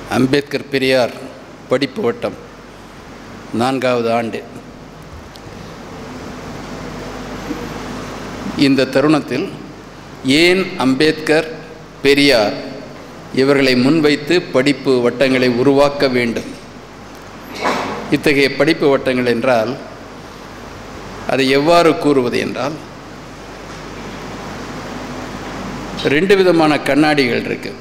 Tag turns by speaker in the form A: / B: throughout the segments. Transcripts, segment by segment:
A: அம்பேத்கர் பெரியார் படிப்பு வட்டம் நான்காவது ஆண்டு இந்த தருணத்தில் ஏன் அம்பேத்கர் பெரியார் இவர்களை முன்வைத்து படிப்பு வட்டங்களை உருவாக்க வேண்டும் இத்தகைய படிப்பு வட்டங்கள் என்றால் அதை எவ்வாறு கூறுவது என்றால் ரெண்டு விதமான கண்ணாடிகள் இருக்கு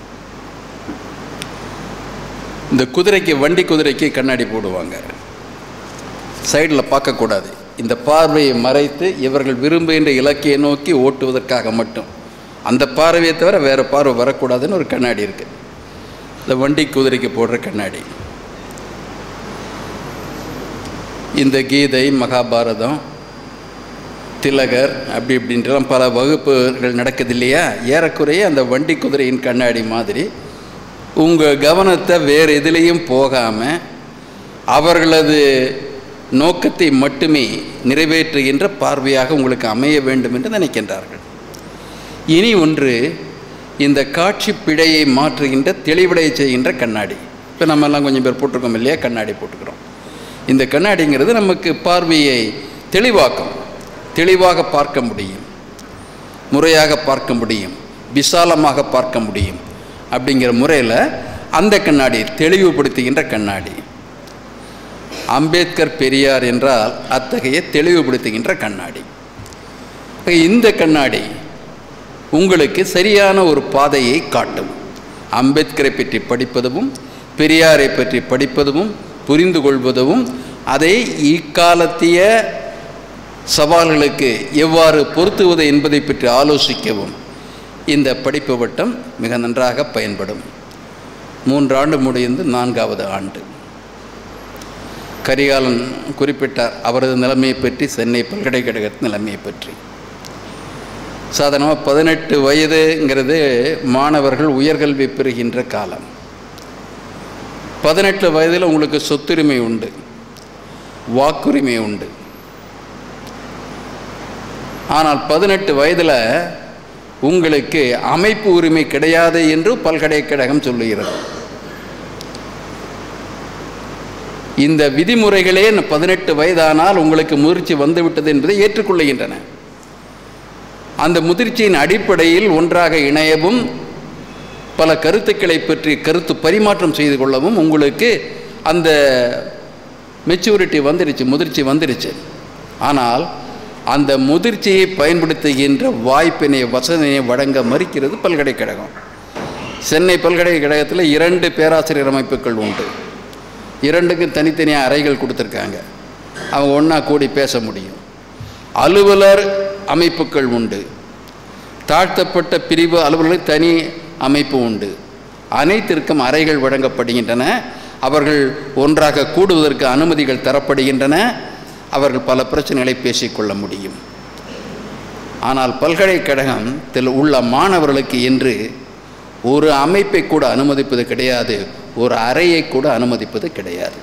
A: இந்த குதிரைக்கு வண்டி குதிரைக்கு கண்ணாடி போடுவாங்க சைடில் பார்க்கக்கூடாது இந்த பார்வையை மறைத்து இவர்கள் விரும்புகின்ற இலக்கையை நோக்கி ஓட்டுவதற்காக மட்டும் அந்த பார்வையை தவிர வேறு பார்வை வரக்கூடாதுன்னு ஒரு கண்ணாடி இருக்குது இந்த வண்டி குதிரைக்கு போடுற கண்ணாடி இந்த கீதை மகாபாரதம் திலகர் அப்படி இப்படின்றலாம் பல வகுப்புகள் நடக்குது இல்லையா ஏறக்குறைய அந்த வண்டி குதிரையின் கண்ணாடி மாதிரி உங்கள் கவனத்தை வேறு எதுலேயும் போகாமல் அவர்களது நோக்கத்தை மட்டுமே நிறைவேற்றுகின்ற பார்வையாக உங்களுக்கு அமைய வேண்டும் என்று நினைக்கின்றார்கள் இனி ஒன்று இந்த காட்சி பிழையை மாற்றுகின்ற தெளிவடைய செய்கின்ற கண்ணாடி இப்போ நம்ம எல்லாம் கொஞ்சம் பேர் போட்டிருக்கோம் இல்லையா கண்ணாடி போட்டுக்கிறோம் இந்த கண்ணாடிங்கிறது நமக்கு பார்வையை தெளிவாக்கும் தெளிவாக பார்க்க முடியும் முறையாக பார்க்க முடியும் விசாலமாக பார்க்க முடியும் அப்படிங்கிற முறையில் அந்த கண்ணாடி தெளிவுபடுத்துகின்ற கண்ணாடி அம்பேத்கர் பெரியார் என்றால் அத்தகைய தெளிவுபடுத்துகின்ற கண்ணாடி இந்த கண்ணாடி உங்களுக்கு சரியான ஒரு பாதையை காட்டும் அம்பேத்கரை பற்றி படிப்பதும் பெரியாரை பற்றி படிப்பதும் புரிந்து கொள்வதும் அதை இக்காலத்திய சவால்களுக்கு எவ்வாறு பொருத்துவது என்பதை பற்றி ஆலோசிக்கவும் இந்த படிப்பு வட்டம் மிக நன்றாக பயன்படும் மூன்றாண்டு முடிந்து நான்காவது ஆண்டு கரிகாலன் குறிப்பிட்டார் அவரது நிலைமையை பற்றி சென்னை பல்கலைக்கழகத்தின் நிலைமையை பற்றி சாதாரணமாக பதினெட்டு வயதுங்கிறது மாணவர்கள் உயர்கல்வி பெறுகின்ற காலம் பதினெட்டு வயதில் உங்களுக்கு சொத்துரிமை உண்டு வாக்குரிமை உண்டு ஆனால் பதினெட்டு வயதில் உங்களுக்கு அமைப்பு உரிமை கிடையாது என்று பல்கலைக்கழகம் சொல்லுகிறது இந்த விதிமுறைகளே பதினெட்டு வயதானால் உங்களுக்கு முதிர்ச்சி வந்துவிட்டது என்பதை ஏற்றுக்கொள்ளுகின்றன அந்த முதிர்ச்சியின் அடிப்படையில் ஒன்றாக இணையவும் பல கருத்துக்களை பற்றி கருத்து பரிமாற்றம் செய்து கொள்ளவும் உங்களுக்கு அந்த மெச்சூரிட்டி வந்துருச்சு முதிர்ச்சி வந்துருச்சு ஆனால் அந்த முதிர்ச்சியை பயன்படுத்துகின்ற வாய்ப்பினை வசதியை வழங்க மறுக்கிறது பல்கலைக்கழகம் சென்னை பல்கலைக்கழகத்தில் இரண்டு பேராசிரியர் அமைப்புகள் உண்டு இரண்டுக்கும் தனித்தனியாக அறைகள் கொடுத்துருக்காங்க அவங்க ஒன்றா கூடி பேச முடியும் அலுவலர் அமைப்புகள் உண்டு தாழ்த்தப்பட்ட பிரிவு அலுவலர்களுக்கு தனி அமைப்பு உண்டு அனைத்திற்கும் அறைகள் வழங்கப்படுகின்றன அவர்கள் ஒன்றாக கூடுவதற்கு அனுமதிகள் தரப்படுகின்றன அவர்கள் பல பிரச்சனைகளை பேசிக்கொள்ள முடியும் ஆனால் பல்கலைக்கழகத்தில் உள்ள மாணவர்களுக்கு என்று ஒரு அமைப்பை கூட அனுமதிப்பது கிடையாது ஒரு அறையை கூட அனுமதிப்பது கிடையாது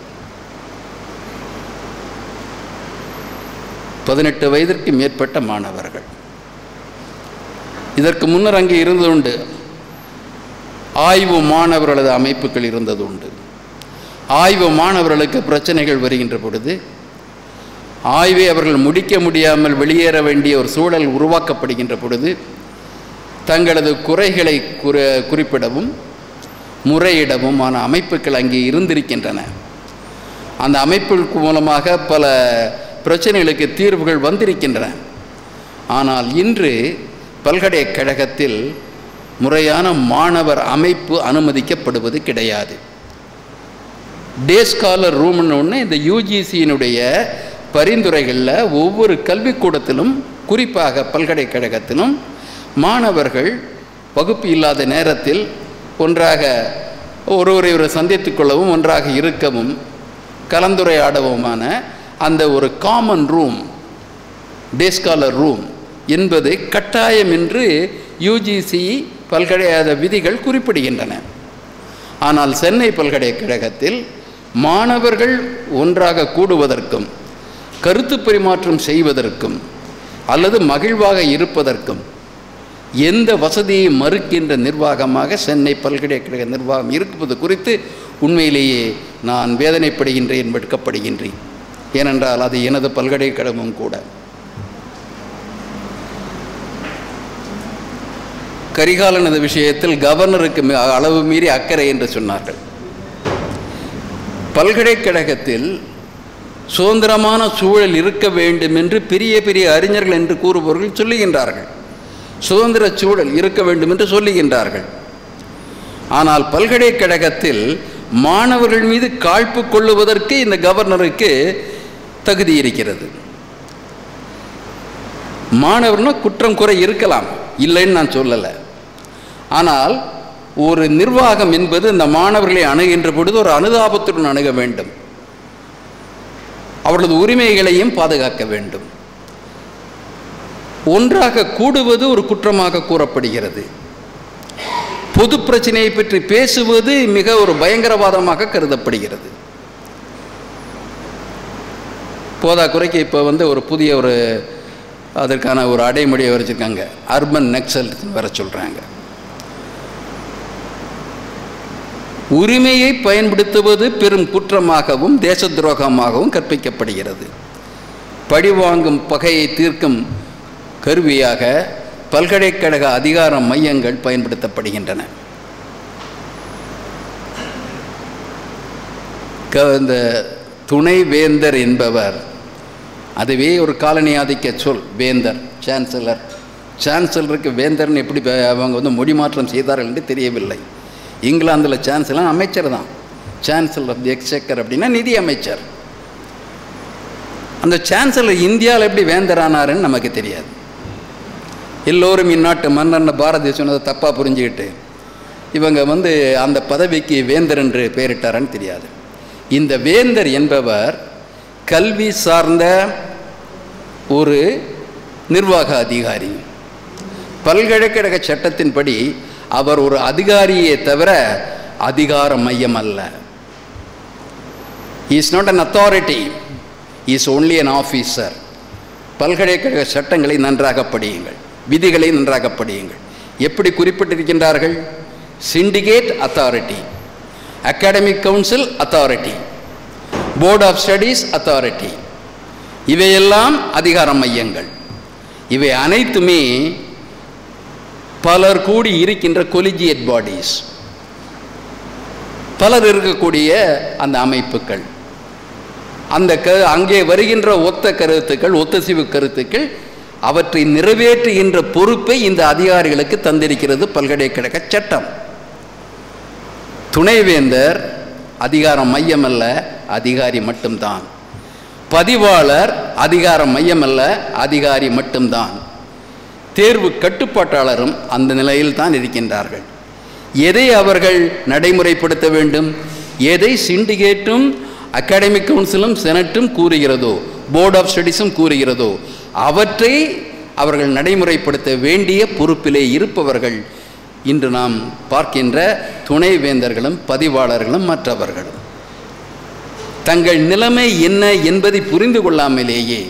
A: பதினெட்டு வயதிற்கு மேற்பட்ட மாணவர்கள் இதற்கு முன்னர் அங்கே இருந்தது உண்டு ஆய்வு மாணவர்களது அமைப்புகள் இருந்தது உண்டு ஆய்வு மாணவர்களுக்கு பிரச்சனைகள் வருகின்ற பொழுது ஆய்வை அவர்கள் முடிக்க முடியாமல் வெளியேற வேண்டிய ஒரு சூழல் உருவாக்கப்படுகின்ற பொழுது தங்களது குறைகளை குறி குறிப்பிடவும் முறையிடவுமான அமைப்புகள் அங்கே இருந்திருக்கின்றன அந்த அமைப்புகளுக்கு மூலமாக பல பிரச்சனைகளுக்கு தீர்வுகள் வந்திருக்கின்றன ஆனால் இன்று பல்கலைக்கழகத்தில் முறையான மாணவர் அமைப்பு அனுமதிக்கப்படுவது கிடையாது டே ஸ்காலர் ரூம்னு ஒன்று இந்த யூஜிசியினுடைய பரிந்துரைகளில் ஒவ்வொரு கல்விக்கூடத்திலும் குறிப்பாக பல்கலைக்கழகத்திலும் மாணவர்கள் வகுப்பு இல்லாத நேரத்தில் ஒன்றாக ஒருவரை ஒரு சந்தித்து கொள்ளவும் ஒன்றாக இருக்கவும் கலந்துரையாடவுமான அந்த ஒரு காமன் ரூம் டேஸ்காலர் ரூம் என்பது கட்டாயம் என்று யூஜிசி பல்கலைக்கழக விதிகள் குறிப்பிடுகின்றன ஆனால் சென்னை பல்கலைக்கழகத்தில் மாணவர்கள் ஒன்றாக கூடுவதற்கும் கருத்து பரிமாற்றம் செய்வதற்கும் அல்லது மகிழ்வாக இருப்பதற்கும் எந்த வசதியை மறுக்கின்ற நிர்வாகமாக சென்னை பல்கலைக்கழக நிர்வாகம் இருப்பது குறித்து உண்மையிலேயே நான் வேதனைப்படுகின்றேன் வெட்கப்படுகின்றேன் ஏனென்றால் அது எனது பல்கலைக்கழகமும் கூட கரிகாலனது விஷயத்தில் கவர்னருக்கு மி- அளவு மீறி அக்கறை என்று சொன்னார்கள் பல்கலைக்கழகத்தில் சுதந்திரமான சூழல் இருக்க வேண்டும் என்று பெரிய பெரிய அறிஞர்கள் என்று கூறுபவர்கள் சொல்லுகின்றார்கள் சுதந்திர சூழல் இருக்க வேண்டும் என்று சொல்லுகின்றார்கள் ஆனால் பல்கலைக்கழகத்தில் மாணவர்கள் மீது காழ்ப்பு கொள்ளுவதற்கு இந்த கவர்னருக்கு தகுதி இருக்கிறது மாணவர்னா குற்றம் குறை இருக்கலாம் இல்லைன்னு நான் சொல்லலை ஆனால் ஒரு நிர்வாகம் என்பது இந்த மாணவர்களை அணுகின்ற பொழுது ஒரு அனுதாபத்துடன் அணுக வேண்டும் அவர்களது உரிமைகளையும் பாதுகாக்க வேண்டும் ஒன்றாக கூடுவது ஒரு குற்றமாக கூறப்படுகிறது பொது பிரச்சனையை பற்றி பேசுவது மிக ஒரு பயங்கரவாதமாக கருதப்படுகிறது போதா குறைக்கு இப்போ வந்து ஒரு புதிய ஒரு அதற்கான ஒரு அடைமொழியை வச்சுருக்காங்க அர்பன் நக்சல் வர சொல்கிறாங்க உரிமையை பயன்படுத்துவது பெரும் குற்றமாகவும் தேச துரோகமாகவும் கற்பிக்கப்படுகிறது பழிவாங்கும் பகையை தீர்க்கும் கருவியாக பல்கலைக்கழக அதிகார மையங்கள் பயன்படுத்தப்படுகின்றன க இந்த துணை வேந்தர் என்பவர் அதுவே ஒரு காலனி ஆதிக்க சொல் வேந்தர் சான்சலர் சான்சலருக்கு வேந்தர்னு எப்படி ப- அவங்க வந்து மொழி மாற்றம் செய்தார்கள் என்று தெரியவில்லை இங்கிலாந்தில் சான்சலர் அமைச்சர் தான் சான்சலர் ஆஃப் தி எக்ஸெக்கர் அப்படின்னா நிதி அமைச்சர் அந்த சான்சலர் இந்தியாவில் எப்படி வேந்தரானாருன்னு நமக்கு தெரியாது எல்லோரும் இந்நாட்டு மன்னர்னு பாரதி சொன்னதை தப்பாக புரிஞ்சுக்கிட்டு இவங்க வந்து அந்த பதவிக்கு வேந்தர் என்று பெயரிட்டாரான்னு தெரியாது இந்த வேந்தர் என்பவர் கல்வி சார்ந்த ஒரு நிர்வாக அதிகாரி பல்கலைக்கழக சட்டத்தின்படி அவர் ஒரு அதிகாரியே தவிர அதிகார மையம் அல்ல is not an authority is only an officer பல்கலைக்கழக சட்டங்களை நன்றாக படியுங்கள் விதிகளை நன்றாக படியுங்கள் எப்படி குறிப்பிட்டிருக்கின்றார்கள் syndicate authority academic council authority board of studies authority இவையெல்லாம் அதிகார மையங்கள் இவை அனைத்துமே பலர் கூடி இருக்கின்ற கொலிஜியட் பாடிஸ் பலர் இருக்கக்கூடிய அந்த அமைப்புகள் அந்த க அங்கே வருகின்ற ஒத்த கருத்துக்கள் ஒத்தசிவு கருத்துக்கள் அவற்றை நிறைவேற்றுகின்ற பொறுப்பை இந்த அதிகாரிகளுக்கு தந்திருக்கிறது பல்கலைக்கழக சட்டம் துணைவேந்தர் அதிகார மையம் அல்ல அதிகாரி மட்டும்தான் பதிவாளர் அதிகார மையம் அல்ல அதிகாரி மட்டும்தான் தேர்வு கட்டுப்பாட்டாளரும் அந்த நிலையில் தான் இருக்கின்றார்கள் எதை அவர்கள் நடைமுறைப்படுத்த வேண்டும் எதை சிண்டிகேட்டும் அகாடமிக் கவுன்சிலும் செனட்டும் கூறுகிறதோ போர்ட் ஆஃப் ஸ்டடீஸும் கூறுகிறதோ அவற்றை அவர்கள் நடைமுறைப்படுத்த வேண்டிய பொறுப்பிலே இருப்பவர்கள் இன்று நாம் பார்க்கின்ற துணைவேந்தர்களும் பதிவாளர்களும் மற்றவர்களும் தங்கள் நிலைமை என்ன என்பதை புரிந்து கொள்ளாமலேயே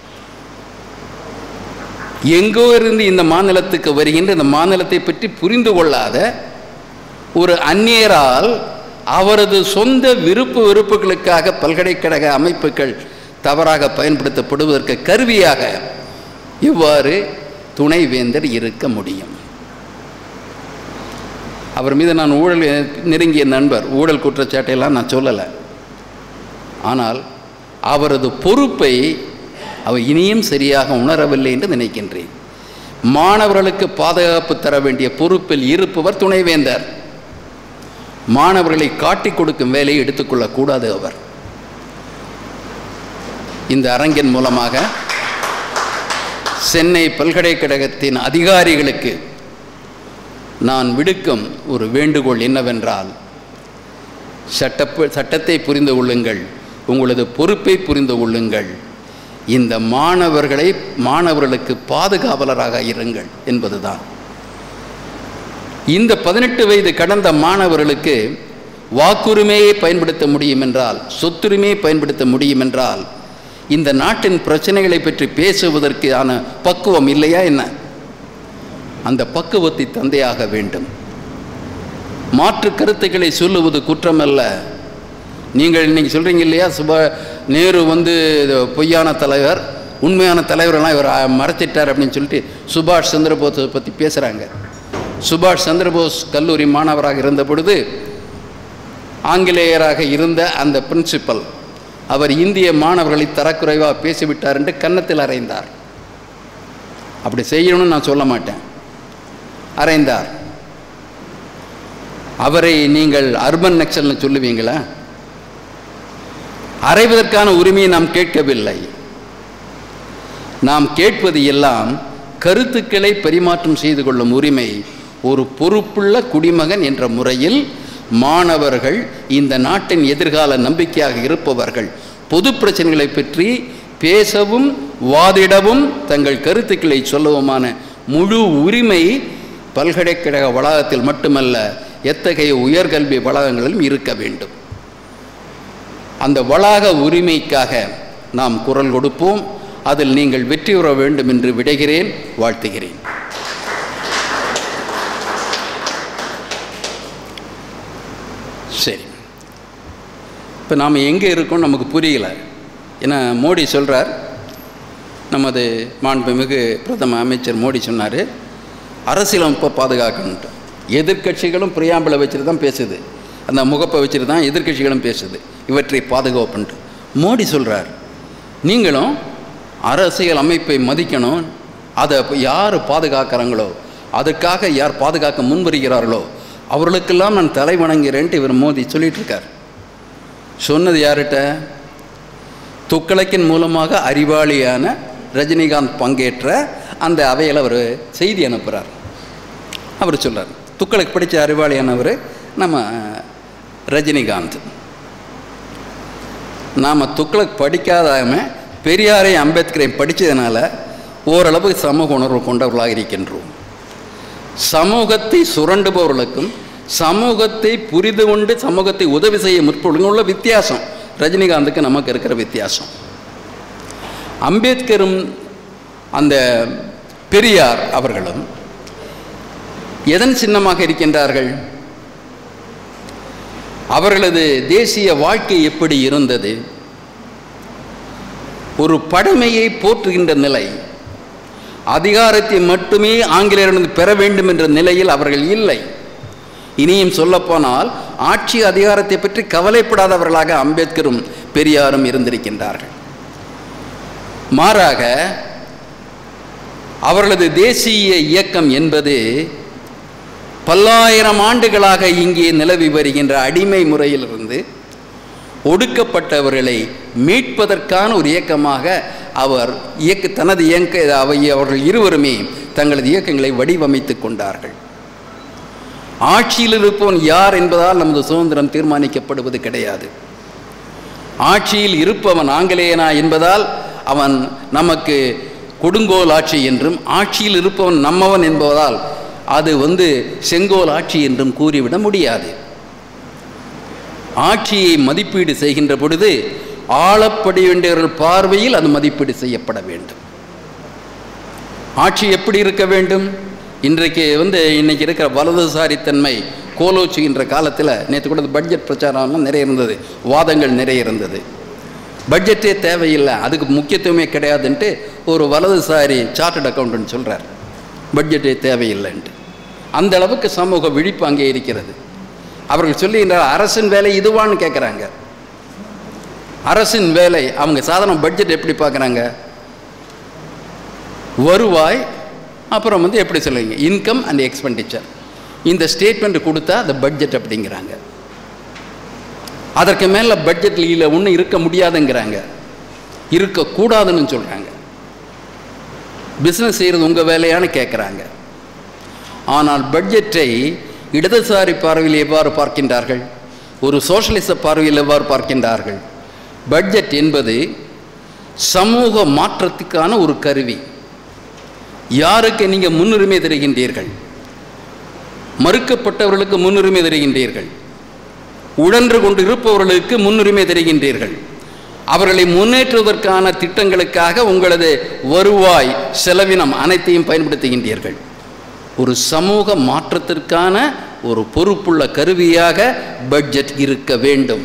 A: எங்கோ இருந்து இந்த மாநிலத்துக்கு வருகின்ற இந்த மாநிலத்தை பற்றி புரிந்து கொள்ளாத ஒரு அந்நியரால் அவரது சொந்த விருப்பு வெறுப்புகளுக்காக பல்கலைக்கழக அமைப்புகள் தவறாக பயன்படுத்தப்படுவதற்கு கருவியாக இவ்வாறு துணைவேந்தர் இருக்க முடியும் அவர் மீது நான் ஊழல் நெருங்கிய நண்பர் ஊழல் குற்றச்சாட்டையெல்லாம் நான் சொல்லலை ஆனால் அவரது பொறுப்பை அவர் இனியும் சரியாக உணரவில்லை என்று நினைக்கின்றேன் மாணவர்களுக்கு பாதுகாப்பு தர வேண்டிய பொறுப்பில் இருப்பவர் துணைவேந்தர் மாணவர்களை காட்டிக் கொடுக்கும் வேலையை எடுத்துக்கொள்ளக்கூடாது அவர் இந்த அரங்கின் மூலமாக சென்னை பல்கலைக்கழகத்தின் அதிகாரிகளுக்கு நான் விடுக்கும் ஒரு வேண்டுகோள் என்னவென்றால் சட்ட சட்டத்தை புரிந்து கொள்ளுங்கள் உங்களது பொறுப்பை புரிந்து கொள்ளுங்கள் இந்த மாணவர்களை மாணவர்களுக்கு பாதுகாவலராக இருங்கள் என்பதுதான் இந்த பதினெட்டு வயது கடந்த மாணவர்களுக்கு வாக்குரிமையை பயன்படுத்த முடியும் என்றால் சொத்துரிமையை பயன்படுத்த முடியும் என்றால் இந்த நாட்டின் பிரச்சனைகளை பற்றி பேசுவதற்கான பக்குவம் இல்லையா என்ன அந்த பக்குவத்தை தந்தையாக வேண்டும் மாற்று கருத்துக்களை சொல்லுவது குற்றமல்ல நீங்கள் இன்னைக்கு சொல்கிறீங்க இல்லையா சுப நேரு வந்து இது பொய்யான தலைவர் உண்மையான தலைவரெல்லாம் இவர் அ, மறைச்சிட்டார் அப்படின்னு சொல்லிட்டு சுபாஷ் சந்திரபோஸை பற்றி பேசுகிறாங்க சுபாஷ் சந்திரபோஸ் கல்லூரி மாணவராக இருந்த பொழுது ஆங்கிலேயராக இருந்த அந்த பிரின்சிபல் அவர் இந்திய மாணவர்களை தரக்குறைவாக பேசிவிட்டார் என்று கன்னத்தில் அறைந்தார் அப்படி செய்யணும்னு நான் சொல்ல மாட்டேன் அறைந்தார் அவரை நீங்கள் அர்பன் நக்சல்னு சொல்லுவீங்களா அறைவதற்கான உரிமையை நாம் கேட்கவில்லை நாம் கேட்பது எல்லாம் கருத்துக்களை பரிமாற்றம் செய்து கொள்ளும் உரிமை ஒரு பொறுப்புள்ள குடிமகன் என்ற முறையில் மாணவர்கள் இந்த நாட்டின் எதிர்கால நம்பிக்கையாக இருப்பவர்கள் பொது பிரச்சனைகளை பற்றி பேசவும் வாதிடவும் தங்கள் கருத்துக்களை சொல்லவுமான முழு உரிமை பல்கலைக்கழக வளாகத்தில் மட்டுமல்ல எத்தகைய உயர்கல்வி வளாகங்களிலும் இருக்க வேண்டும் அந்த வளாக உரிமைக்காக நாம் குரல் கொடுப்போம் அதில் நீங்கள் வெற்றி பெற வேண்டும் என்று விடைகிறேன் வாழ்த்துகிறேன் சரி இப்போ நாம் எங்கே இருக்கோம் நமக்கு புரியல ஏன்னா மோடி சொல்கிறார் நமது மாண்புமிகு பிரதம அமைச்சர் மோடி சொன்னார் அரசியலமைப்பை பாதுகாக்கணுன்ட்டு எதிர்க்கட்சிகளும் பிரியாம்பிளை வச்சுட்டு தான் பேசுது அந்த முகப்பை வச்சுட்டு தான் எதிர்க்கட்சிகளும் பேசுது இவற்றை பாதுகாப்புன்ட்டு மோடி சொல்கிறார் நீங்களும் அரசியல் அமைப்பை மதிக்கணும் அதை யார் பாதுகாக்கிறாங்களோ அதுக்காக யார் பாதுகாக்க முன்வருகிறார்களோ அவர்களுக்கெல்லாம் நான் தலை வணங்குகிறேன்ட்டு இவர் மோடி சொல்லிட்டு இருக்கார் சொன்னது யார்கிட்ட துக்களக்கின் மூலமாக அறிவாளியான ரஜினிகாந்த் பங்கேற்ற அந்த அவையில் அவர் செய்தி அனுப்புகிறார் அவர் சொல்றார் துக்களுக்கு படித்த அறிவாளியானவர் நம்ம ரஜினிகாந்த் நாம் துக்ளக் படிக்காதாம பெரியாரையும் அம்பேத்கரையும் படித்ததுனால ஓரளவு சமூக உணர்வு கொண்டவர்களாக இருக்கின்றோம் சமூகத்தை சுரண்டுபவர்களுக்கும் சமூகத்தை புரிந்து கொண்டு சமூகத்தை உதவி செய்ய முற்படுவதுக்கும் உள்ள வித்தியாசம் ரஜினிகாந்துக்கு நமக்கு இருக்கிற வித்தியாசம் அம்பேத்கரும் அந்த பெரியார் அவர்களும் எதன் சின்னமாக இருக்கின்றார்கள் அவர்களது தேசிய வாழ்க்கை எப்படி இருந்தது ஒரு பழமையை போற்றுகின்ற நிலை அதிகாரத்தை மட்டுமே ஆங்கிலேயரிடம் பெற வேண்டும் என்ற நிலையில் அவர்கள் இல்லை இனியும் சொல்லப்போனால் ஆட்சி அதிகாரத்தை பற்றி கவலைப்படாதவர்களாக அம்பேத்கரும் பெரியாரும் இருந்திருக்கின்றார்கள் மாறாக அவர்களது தேசிய இயக்கம் என்பது பல்லாயிரம் ஆண்டுகளாக இங்கே நிலவி வருகின்ற அடிமை முறையிலிருந்து ஒடுக்கப்பட்டவர்களை மீட்பதற்கான ஒரு இயக்கமாக அவர் இயக்க தனது இயக்க அவை அவர்கள் இருவருமே தங்களது இயக்கங்களை வடிவமைத்துக் கொண்டார்கள் ஆட்சியில் இருப்பவன் யார் என்பதால் நமது சுதந்திரம் தீர்மானிக்கப்படுவது கிடையாது ஆட்சியில் இருப்பவன் ஆங்கிலேயனா என்பதால் அவன் நமக்கு கொடுங்கோல் ஆட்சி என்றும் ஆட்சியில் இருப்பவன் நம்மவன் என்பதால் அது வந்து செங்கோல் ஆட்சி என்றும் கூறிவிட முடியாது ஆட்சியை மதிப்பீடு செய்கின்ற பொழுது ஆளப்பட வேண்டியவர்கள் பார்வையில் அது மதிப்பீடு செய்யப்பட வேண்டும் ஆட்சி எப்படி இருக்க வேண்டும் இன்றைக்கு வந்து இன்னைக்கு இருக்கிற வலதுசாரித்தன்மை கோலோச்சுகின்ற காலத்தில் நேற்று கூட பட்ஜெட் பிரச்சாரம்லாம் நிறைய இருந்தது வாதங்கள் நிறைய இருந்தது பட்ஜெட்டே தேவையில்லை அதுக்கு முக்கியத்துவமே கிடையாதுன்ட்டு ஒரு வலதுசாரி சார்ட்டட் அக்கௌண்டன்ட் சொல்கிறார் பட்ஜெட்டே தேவையில்லைன்ட்டு அந்த அளவுக்கு சமூக விழிப்பு அங்கே இருக்கிறது அவர்கள் சொல்லுகின்றார் அரசின் வேலை இதுவான்னு கேட்குறாங்க அரசின் வேலை அவங்க சாதாரண பட்ஜெட் எப்படி பார்க்குறாங்க வருவாய் அப்புறம் வந்து எப்படி சொல்லுவீங்க இன்கம் அண்ட் எக்ஸ்பெண்டிச்சர் இந்த ஸ்டேட்மெண்ட் கொடுத்தா அந்த பட்ஜெட் அப்படிங்கிறாங்க அதற்கு மேலே பட்ஜெட்டில் ஒன்றும் இருக்க முடியாதுங்கிறாங்க இருக்கக்கூடாதுன்னு சொல்கிறாங்க பிஸ்னஸ் செய்கிறது உங்கள் வேலையான்னு கேட்குறாங்க ஆனால் பட்ஜெட்டை இடதுசாரி பார்வையில் எவ்வாறு பார்க்கின்றார்கள் ஒரு சோஷலிச பார்வையில் எவ்வாறு பார்க்கின்றார்கள் பட்ஜெட் என்பது சமூக மாற்றத்துக்கான ஒரு கருவி யாருக்கு நீங்கள் முன்னுரிமை தருகின்றீர்கள் மறுக்கப்பட்டவர்களுக்கு முன்னுரிமை தருகின்றீர்கள் உழன்று கொண்டு இருப்பவர்களுக்கு முன்னுரிமை தருகின்றீர்கள் அவர்களை முன்னேற்றுவதற்கான திட்டங்களுக்காக உங்களது வருவாய் செலவினம் அனைத்தையும் பயன்படுத்துகின்றீர்கள் ஒரு சமூக மாற்றத்திற்கான ஒரு பொறுப்புள்ள கருவியாக பட்ஜெட் இருக்க வேண்டும்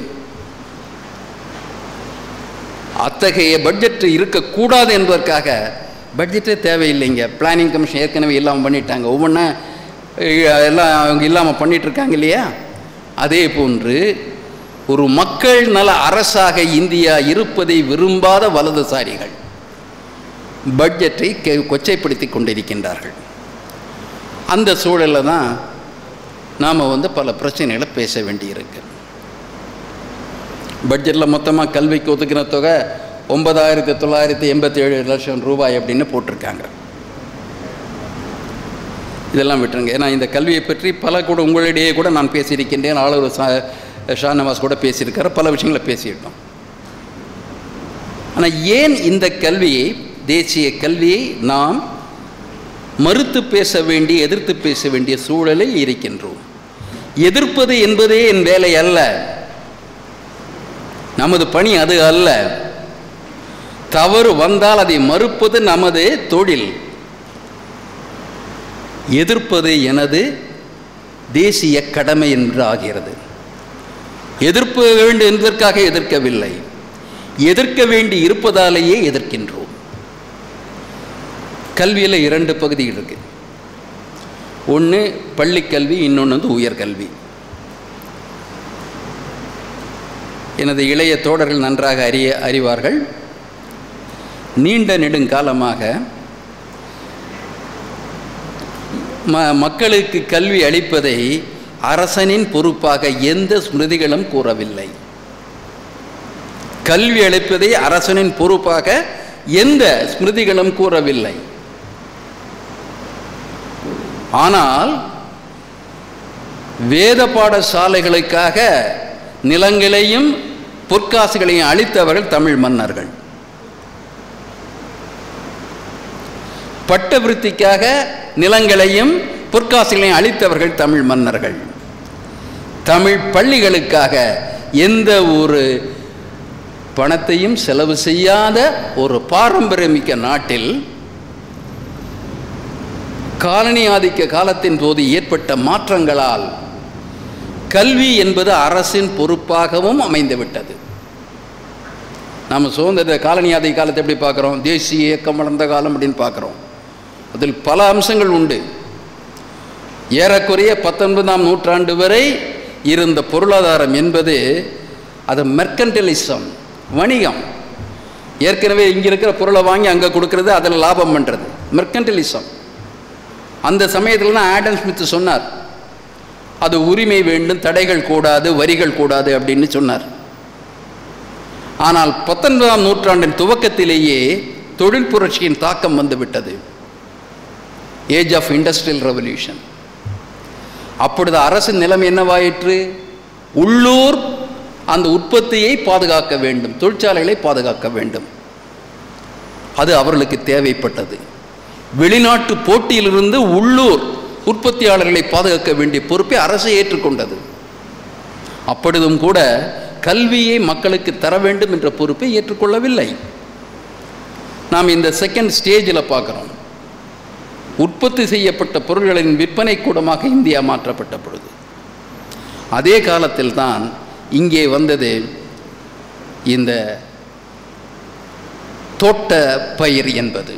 A: அத்தகைய பட்ஜெட் இருக்கக்கூடாது என்பதற்காக பட்ஜெட்டே தேவையில்லைங்க பிளானிங் கமிஷன் ஏற்கனவே இல்லாமல் பண்ணிட்டாங்க ஒவ்வொன்றா எல்லாம் அவங்க இல்லாமல் பண்ணிட்டு இருக்காங்க இல்லையா அதே போன்று ஒரு மக்கள் நல அரசாக இந்தியா இருப்பதை விரும்பாத வலதுசாரிகள் பட்ஜெட்டை கெ- கொச்சைப்படுத்தி கொண்டிருக்கின்றார்கள் அந்த சூழலில் தான் நாம் வந்து பல பிரச்சனைகளை பேச வேண்டியிருக்கு பட்ஜெட்டில் மொத்தமாக கல்விக்கு ஒதுக்கின தொகை ஒன்பதாயிரத்தி தொள்ளாயிரத்தி எண்பத்தி ஏழு லட்சம் ரூபாய் அப்படின்னு போட்டிருக்காங்க இதெல்லாம் விட்டுருங்க ஏன்னா இந்த கல்வியை பற்றி பல கூட உங்களிடையே கூட நான் பேசியிருக்கின்றேன் ஆளுநர் சா ஷாநவாஸ் கூட பேசியிருக்காரு பல விஷயங்களை பேசியிருக்கோம் ஆனால் ஏன் இந்த கல்வியை தேசிய கல்வியை நாம் மறுத்து பேச வேண்டிய எதிர்த்து பேச வேண்டிய சூழலில் இருக்கின்றோம் எதிர்ப்பது என்பதே என் வேலை அல்ல நமது பணி அது அல்ல தவறு வந்தால் அதை மறுப்பது நமது தொழில் எதிர்ப்பது எனது தேசிய கடமை என்று ஆகிறது எதிர்ப்பு வேண்டும் என்பதற்காக எதிர்க்கவில்லை எதிர்க்க வேண்டி இருப்பதாலேயே எதிர்க்கின்றோம் கல்வியில் இரண்டு பகுதி இருக்கு ஒன்று பள்ளிக்கல்வி இன்னொன்று வந்து உயர்கல்வி எனது இளைய தோழர்கள் நன்றாக அறிய அறிவார்கள் நீண்ட நெடுங்காலமாக ம மக்களுக்கு கல்வி அளிப்பதை அரசனின் பொறுப்பாக எந்த ஸ்மிருதிகளும் கூறவில்லை கல்வி அளிப்பதை அரசனின் பொறுப்பாக எந்த ஸ்மிருதிகளும் கூறவில்லை ஆனால் வேத பாடசாலைகளுக்காக நிலங்களையும் பொற்காசுகளையும் அளித்தவர்கள் தமிழ் மன்னர்கள் பட்டவிருத்திக்காக நிலங்களையும் பொற்காசுகளையும் அளித்தவர்கள் தமிழ் மன்னர்கள் தமிழ் பள்ளிகளுக்காக எந்த ஒரு பணத்தையும் செலவு செய்யாத ஒரு பாரம்பரியமிக்க நாட்டில் காலனி ஆதிக்க காலத்தின் போது ஏற்பட்ட மாற்றங்களால் கல்வி என்பது அரசின் பொறுப்பாகவும் அமைந்துவிட்டது நாம் சுதந்திர காலனி ஆதிக்க காலத்தை எப்படி பார்க்குறோம் தேசிய இயக்கம் வளர்ந்த காலம் அப்படின்னு பார்க்குறோம் அதில் பல அம்சங்கள் உண்டு ஏறக்குறைய பத்தொன்பதாம் நூற்றாண்டு வரை இருந்த பொருளாதாரம் என்பது அது மெர்கன்டலிசம் வணிகம் ஏற்கனவே இங்கே இருக்கிற பொருளை வாங்கி அங்கே கொடுக்கறது அதில் லாபம் பண்ணுறது மெர்கன்டலிசம் அந்த சமயத்தில் தான் ஆடம் ஸ்மித் சொன்னார் அது உரிமை வேண்டும் தடைகள் கூடாது வரிகள் கூடாது அப்படின்னு சொன்னார் ஆனால் பத்தொன்பதாம் நூற்றாண்டின் துவக்கத்திலேயே தொழில் புரட்சியின் தாக்கம் வந்துவிட்டது ஏஜ் ஆஃப் இண்டஸ்ட்ரியல் ரெவல்யூஷன் அப்பொழுது அரசின் நிலைமை என்னவாயிற்று உள்ளூர் அந்த உற்பத்தியை பாதுகாக்க வேண்டும் தொழிற்சாலைகளை பாதுகாக்க வேண்டும் அது அவர்களுக்கு தேவைப்பட்டது வெளிநாட்டு போட்டியிலிருந்து உள்ளூர் உற்பத்தியாளர்களை பாதுகாக்க வேண்டிய பொறுப்பை அரசு ஏற்றுக்கொண்டது அப்பொழுதும் கூட கல்வியை மக்களுக்கு தர வேண்டும் என்ற பொறுப்பை ஏற்றுக்கொள்ளவில்லை நாம் இந்த செகண்ட் ஸ்டேஜில் பார்க்குறோம் உற்பத்தி செய்யப்பட்ட பொருள்களின் விற்பனை கூடமாக இந்தியா மாற்றப்பட்ட பொழுது அதே காலத்தில் தான் இங்கே வந்தது இந்த தோட்ட பயிர் என்பது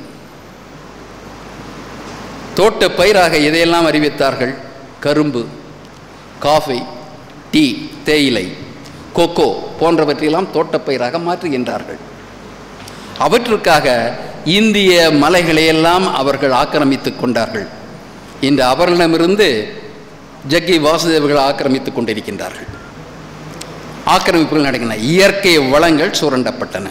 A: தோட்ட பயிராக எதையெல்லாம் அறிவித்தார்கள் கரும்பு காஃபி டீ தேயிலை கொக்கோ போன்றவற்றையெல்லாம் தோட்டப்பயிராக மாற்றுகின்றார்கள் அவற்றுக்காக இந்திய மலைகளையெல்லாம் அவர்கள் ஆக்கிரமித்துக் கொண்டார்கள் இன்று அவர்களிடமிருந்து ஜக்கி வாசுதேவர்கள் ஆக்கிரமித்துக் கொண்டிருக்கின்றார்கள் ஆக்கிரமிப்புகள் நடக்கின்றன இயற்கை வளங்கள் சுரண்டப்பட்டன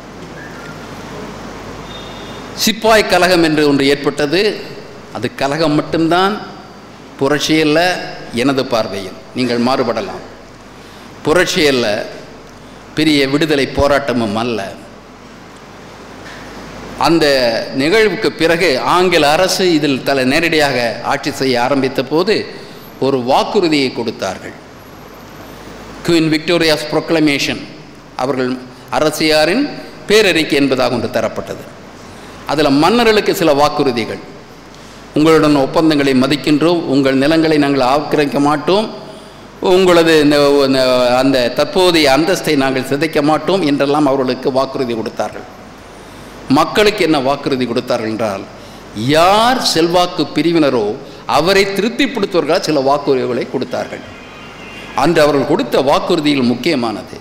A: சிப்பாய் கலகம் என்று ஒன்று ஏற்பட்டது அது கலகம் மட்டும்தான் புரட்சியல்ல எனது பார்வையில் நீங்கள் மாறுபடலாம் புரட்சியல்ல பெரிய விடுதலை போராட்டமும் அல்ல அந்த நிகழ்வுக்கு பிறகு ஆங்கில அரசு இதில் தலை நேரடியாக ஆட்சி செய்ய ஆரம்பித்த போது ஒரு வாக்குறுதியை கொடுத்தார்கள் குயின் விக்டோரியாஸ் ப்ரொக்ளமேஷன் அவர்கள் அரசியாரின் பேரறிக்கை என்பதாக ஒன்று தரப்பட்டது அதில் மன்னர்களுக்கு சில வாக்குறுதிகள் உங்களுடன் ஒப்பந்தங்களை மதிக்கின்றோம் உங்கள் நிலங்களை நாங்கள் ஆக்கிரமிக்க மாட்டோம் உங்களது இந்த இந்த அந்த தற்போதைய அந்தஸ்தை நாங்கள் சிதைக்க மாட்டோம் என்றெல்லாம் அவர்களுக்கு வாக்குறுதி கொடுத்தார்கள் மக்களுக்கு என்ன வாக்குறுதி கொடுத்தார்கள் என்றால் யார் செல்வாக்கு பிரிவினரோ அவரை திருப்திப்படுத்துவர்களாக சில வாக்குறுதிகளை கொடுத்தார்கள் அன்று அவர்கள் கொடுத்த வாக்குறுதியில் முக்கியமானது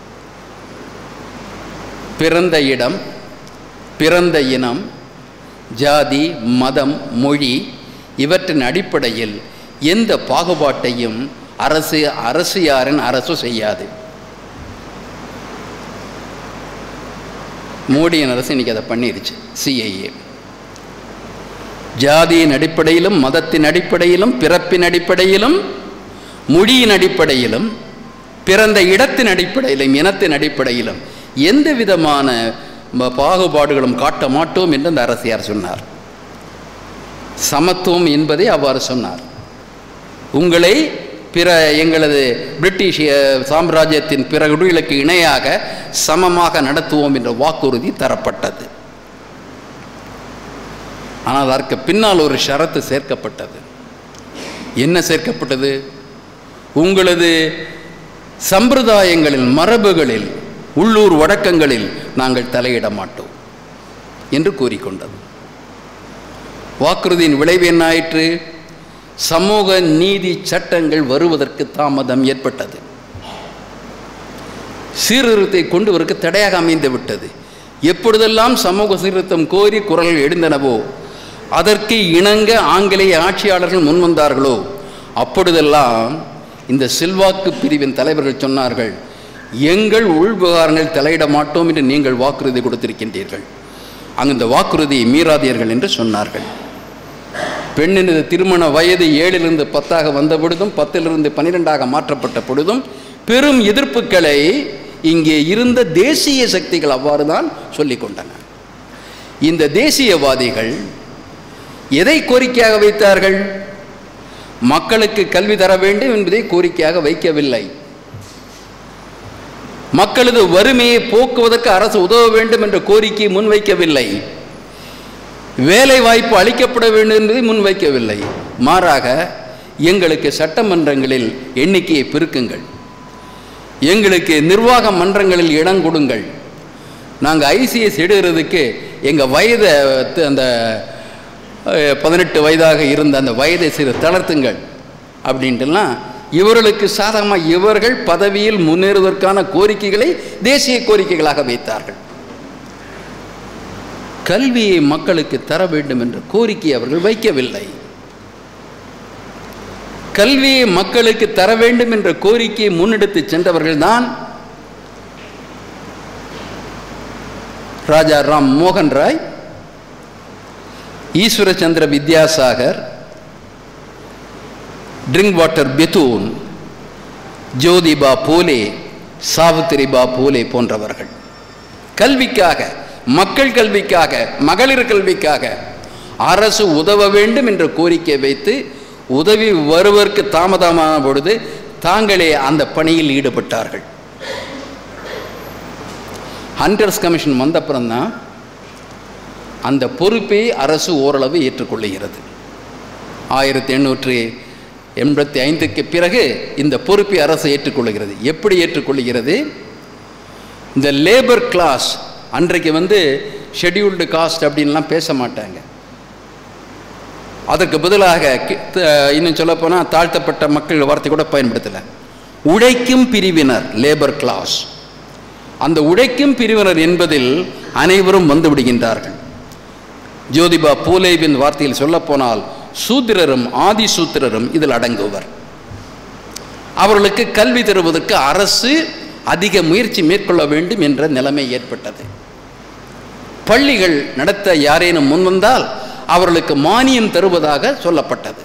A: பிறந்த இடம் பிறந்த இனம் ஜாதி மதம் மொழி இவற்றின் அடிப்படையில் எந்த பாகுபாட்டையும் அரசு அரசு யாரின் அரசு செய்யாது மோடியின் அரசு இன்னைக்கு அதை பண்ணிருச்சு சிஐஏ ஜாதியின் அடிப்படையிலும் மதத்தின் அடிப்படையிலும் பிறப்பின் அடிப்படையிலும் மொழியின் அடிப்படையிலும் பிறந்த இடத்தின் அடிப்படையிலும் இனத்தின் அடிப்படையிலும் எந்த விதமான ம- பாகுபாடுகளும் காட்ட மாட்டோம் என்று அந்த அரசியார் சொன்னார் சமத்துவம் என்பதை அவ்வாறு சொன்னார் உங்களை பிற எங்களது பிரிட்டிஷ் அஹ், சாம்ராஜ்யத்தின் பிற குடிகளுக்கு இணையாக சமமாக நடத்துவோம் என்ற வாக்குறுதி தரப்பட்டது ஆனால் அதற்கு பின்னால் ஒரு ஷரத்து சேர்க்கப்பட்டது என்ன சேர்க்கப்பட்டது உங்களது சம்பிரதாயங்களில் மரபுகளில் உள்ளூர் வழக்கங்களில் நாங்கள் தலையிட மாட்டோம் என்று கூறிக்கொண்டது வாக்குறுதியின் விளைவு என்ன ஆயிற்று சமூக நீதி சட்டங்கள் வருவதற்கு தாமதம் ஏற்பட்டது சீர்திருத்தத்தை கொண்டு வருவதற்கு தடையாக அமைந்து விட்டது எப்பொழுதெல்லாம் சமூக சீர்திருத்தம் கோரி குரல்கள் எழுந்தனவோ அதற்கு இணங்க ஆங்கிலேய ஆட்சியாளர்கள் முன்வந்தார்களோ அப்பொழுதெல்லாம் இந்த செல்வாக்கு பிரிவின் தலைவர்கள் சொன்னார்கள் எங்கள் உள்விவகாரங்கள் தலையிட மாட்டோம் என்று நீங்கள் வாக்குறுதி கொடுத்திருக்கின்றீர்கள் அங்கு இந்த வாக்குறுதியை மீறாதீர்கள் என்று சொன்னார்கள் பெண்ணினது திருமண வயது ஏழிலிருந்து பத்தாக வந்த பொழுதும் பத்திலிருந்து பன்னிரெண்டாக மாற்றப்பட்ட பொழுதும் பெரும் எதிர்ப்புகளை இங்கே இருந்த தேசிய சக்திகள் அவ்வாறு தான் சொல்லிக் கொண்டன இந்த தேசியவாதிகள் எதை கோரிக்கையாக வைத்தார்கள் மக்களுக்கு கல்வி தர வேண்டும் என்பதை கோரிக்கையாக வைக்கவில்லை மக்களது வறுமையை போக்குவதற்கு அரசு உதவ வேண்டும் என்ற கோரிக்கையை முன்வைக்கவில்லை வேலை வாய்ப்பு அளிக்கப்பட வேண்டும் என்பதை முன்வைக்கவில்லை மாறாக எங்களுக்கு சட்டமன்றங்களில் எண்ணிக்கையை பெருக்குங்கள் எங்களுக்கு நிர்வாக மன்றங்களில் இடம் கொடுங்கள் நாங்கள் ஐசிஎஸ் எடுக்கிறதுக்கு எங்கள் வயதை த- அந்த அஹ், பதினெட்டு வயதாக இருந்த அந்த வயதை சிறு தளர்த்துங்கள் அப்படின்ட்டுலாம் இவர்களுக்கு சாதகமாக இவர்கள் பதவியில் முன்னேறுவதற்கான கோரிக்கைகளை தேசிய கோரிக்கைகளாக வைத்தார்கள் கல்வியை மக்களுக்கு தர வேண்டும் என்ற கோரிக்கை அவர்கள் வைக்கவில்லை கல்வியை மக்களுக்கு தர வேண்டும் என்ற கோரிக்கையை முன்னெடுத்து சென்றவர்கள்தான் ராஜா ராம் மோகன் Roy Ishwarchandra Vidyasagar Drinkwater Bethune Jyotiba Phule Savitribai போலே போன்றவர்கள் கல்விக்காக மக்கள் கல்விக்காக மகளிர் கல்விக்காக அரசு உதவ வேண்டும் என்ற கோரிக்கை வைத்து உதவி வருவதற்கு தாமதமான பொழுது தாங்களே அந்த பணியில் ஈடுபட்டார்கள் ஹண்டர்ஸ் கமிஷன் வந்தப்புறம்தான் அந்த பொறுப்பை அரசு ஓரளவு ஏற்றுக்கொள்ளுகிறது ஆயிரத்தி எண்ணூற்றி எண்பத்தி ஐந்துக்கு பிறகு இந்த பொறுப்பை அரசு ஏற்றுக்கொள்ளுகிறது எப்படி ஏற்றுக்கொள்ளுகிறது இந்த லேபர் கிளாஸ் அன்றைக்கு வந்து ஷெட்யூல்டு காஸ்ட் அப்படின்லாம் பேச மாட்டாங்க அதற்கு பதிலாக கி- த- இன்னும் சொல்லப்போனால் தாழ்த்தப்பட்ட மக்கள் வார்த்தை கூட பயன்படுத்தலை உழைக்கும் பிரிவினர் லேபர் கிளாஸ் அந்த உழைக்கும் பிரிவினர் என்பதில் அனைவரும் வந்து விடுகின்றார்கள் ஜோதிபா பூலேவின் வார்த்தையில் சொல்லப்போனால் சூத்திரரும் ஆதி சூத்திரரும் இதில் அடங்குவர் அவர்களுக்கு கல்வி தருவதற்கு அரசு அதிக முயற்சி மேற்கொள்ள வேண்டும் என்ற நிலைமை ஏற்பட்டது பள்ளிகள் நடத்த யாரேனும் முன்வந்தால் அவர்களுக்கு மானியம் தருவதாக சொல்லப்பட்டது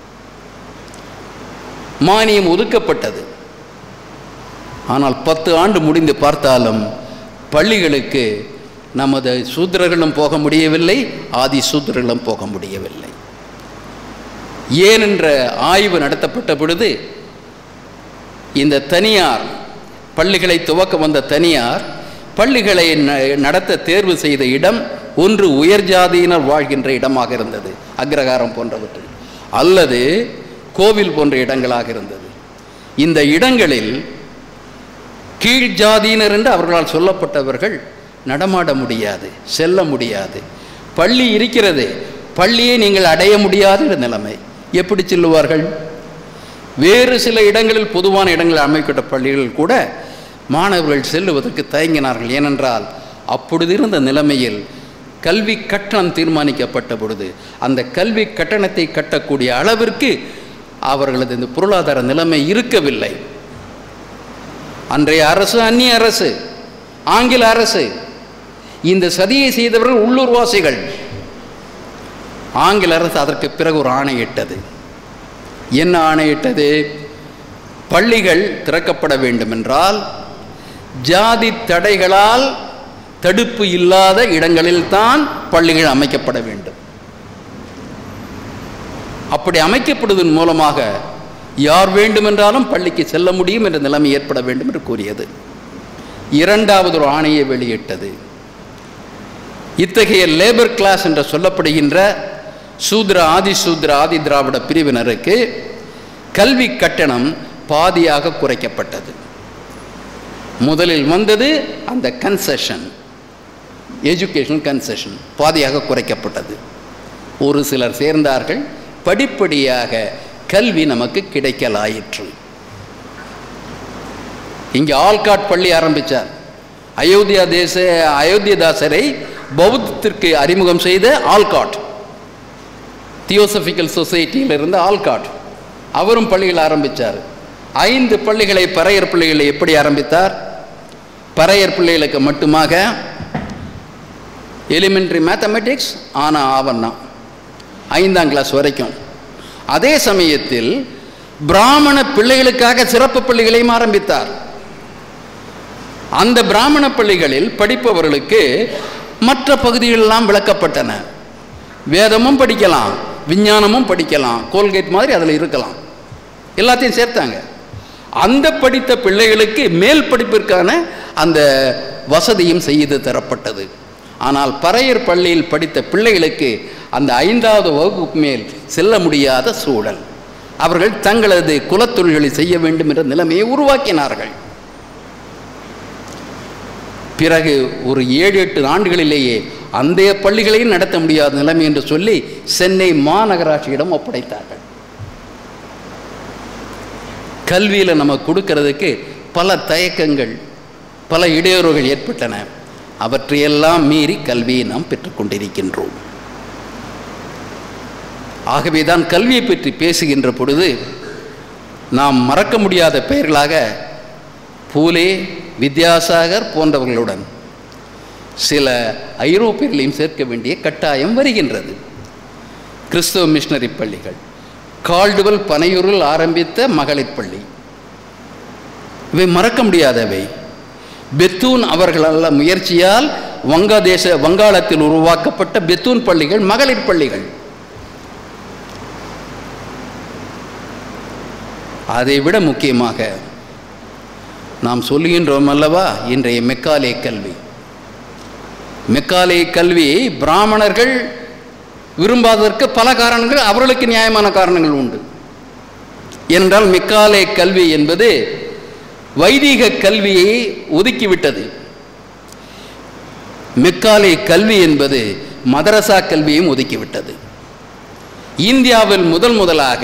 A: மானியம் ஒதுக்கப்பட்டது ஆனால் பத்து ஆண்டு முடிந்து பார்த்தாலும் பள்ளிகளுக்கு நமது சூத்திரர்களும் போக முடியவில்லை ஆதி சூத்திரர்களும் போக முடியவில்லை ஏனென்ற ஆய்வு நடத்தப்பட்ட பொழுது இந்த தனியார் பள்ளிகளை துவக்க வந்த தனியார் பள்ளிகளை ந- நடத்த தேர்வு செய்த இடம் ஒன்று உயர் ஜாதியினர் வாழ்கின்ற இடமாக இருந்தது அக்ரகாரம் போன்றவற்றில் அல்லது கோவில் போன்ற இடங்களாக இருந்தது இந்த இடங்களில் கீழ் ஜாதியினர் என்று அவர்களால் சொல்லப்பட்டவர்கள் நடமாட முடியாது செல்ல முடியாது பள்ளி இருக்கிறது பள்ளியை நீங்கள் அடைய முடியாத ஒரு நிலைமை எப்படி செல்லுவார்கள் வேறு சில இடங்களில் பொதுவான இடங்களில் அமைக்கப்பட்ட பள்ளிகள் கூட மாணவர்கள் செல்லுவதற்கு தயங்கினார்கள் ஏனென்றால் அப்பொழுது இருந்த நிலைமையில் கல்வி கட்டணம் தீர்மானிக்கப்பட்ட பொழுது அந்த கல்வி கட்டணத்தை கட்டக்கூடிய அளவிற்கு அவர்களது இந்த பொருளாதார நிலைமை இருக்கவில்லை அன்றைய அரசு அந்நிய அரசு ஆங்கில அரசு இந்த சதியை செய்தவர்கள் உள்ளூர்வாசிகள் ஆங்கில அரசு அதற்கு பிறகு ஒரு ஆணையிட்டது என்ன ஆணையிட்டது பள்ளிகள் திறக்கப்பட வேண்டுமென்றால் ஜாதி தடைகளால் தடுப்பு இல்லாத இடங்களில்தான் பள்ளிகள் அமைக்கப்பட வேண்டும் அப்படி அமைக்கப்படுவதன் மூலமாக யார் வேண்டுமென்றாலும் பள்ளிக்கு செல்ல முடியும் என்ற நிலைமை ஏற்பட வேண்டும் என்று கூறியது இரண்டாவது ஒரு ஆணையை வெளியிட்டது இத்தகைய லேபர் கிளாஸ் என்று சொல்லப்படுகின்ற சூத்ர ஆதி சூத்ர ஆதி திராவிட பிரிவினருக்கு கல்வி கட்டணம் பாதியாக குறைக்கப்பட்டது முதலில் வந்தது அந்த கன்செஷன் எஜுகேஷன் கன்செஷன் பாதியாக குறைக்கப்பட்டது ஒரு சிலர் சேர்ந்தார்கள் படிப்படியாக கல்வி நமக்கு கிடைக்கலாயிற்று இங்கே ஆல்காட் பள்ளி ஆரம்பித்தார் அயோத்தியா தேச அயோத்தியதாசரை பௌத்தத்திற்கு அறிமுகம் செய்த ஆல்காட் தியோசபிக்கல் சொசைட்டியில் இருந்த ஆல்காட் அவரும் பள்ளிகள் ஆரம்பித்தார் ஐந்து பள்ளிகளை பறையர் பிள்ளைகளை எப்படி ஆரம்பித்தார் பறையர் பிள்ளைகளுக்கு மட்டுமாக எலிமெண்ட்ரி மேத்தமெட்டிக்ஸ் ஆனால் ஆவண்ணா ஐந்தாம் கிளாஸ் வரைக்கும் அதே சமயத்தில் பிராமண பிள்ளைகளுக்காக சிறப்பு பள்ளிகளையும் ஆரம்பித்தார் அந்த பிராமண பள்ளிகளில் படிப்பவர்களுக்கு மற்ற பகுதிகளெல்லாம் விளக்கப்பட்டன வேதமும் படிக்கலாம் விஞ்ஞானமும் படிக்கலாம் கோல்கேட் மாதிரி அதில் இருக்கலாம் எல்லாத்தையும் சேர்த்தாங்க அந்த படித்த பிள்ளைகளுக்கு மேல் படிப்பிற்கான அந்த வசதியும் செய்து தரப்பட்டது ஆனால் பறையர் பள்ளியில் படித்த பிள்ளைகளுக்கு அந்த ஐந்தாவது வகுப்பு மேல் செல்ல முடியாத சூழல் அவர்கள் தங்களது குலத்தொழில்களை செய்ய வேண்டும் என்ற நிலைமையை உருவாக்கினார்கள் பிறகு ஒரு ஏழு எட்டு ஆண்டுகளிலேயே அந்த பள்ளிகளையும் நடத்த முடியாத நிலைமை என்று சொல்லி சென்னை மாநகராட்சியிடம் ஒப்படைத்தார்கள் கல்வியில் நம்ம கொடுக்கறதுக்கு பல தயக்கங்கள் பல இடையூறுகள் ஏற்பட்டன அவற்றையெல்லாம் மீறி கல்வியை நாம் பெற்றுக்கொண்டிருக்கின்றோம் ஆகவே தான் கல்வியை பற்றி பேசுகின்ற பொழுது நாம் மறக்க முடியாத பெயர்களாக பூலே வித்யாசாகர் போன்றவர்களுடன் சில ஐரோப்பியர்களையும் சேர்க்க வேண்டிய கட்டாயம் வருகின்றது கிறிஸ்தவ மிஷனரி பள்ளிகள் கால்டுவல் பனையூரில் ஆரம்பித்த மகளிர் பள்ளி இவை மறக்க முடியாதவை பெத்தூன் அவர்களால் முயற்சியால் வங்கதேச வங்காளத்தில் உருவாக்கப்பட்ட பெத்தூன் பள்ளிகள் மகளிர் பள்ளிகள் அதை விட முக்கியமாக நாம் சொல்லுகின்றோம் அல்லவா இன்றைய மெக்காலே கல்வி மெக்காலே கல்வியை பிராமணர்கள் விரும்பாததற்கு பல காரணங்கள் அவர்களுக்கு நியாயமான காரணங்கள் உண்டு என்றால் மெக்காலே கல்வி என்பது வைதிக கல்வியை ஒதுக்கிவிட்டது மெக்காலே கல்வி என்பது மதரசா கல்வியையும் ஒதுக்கிவிட்டது இந்தியாவில் முதல் முதலாக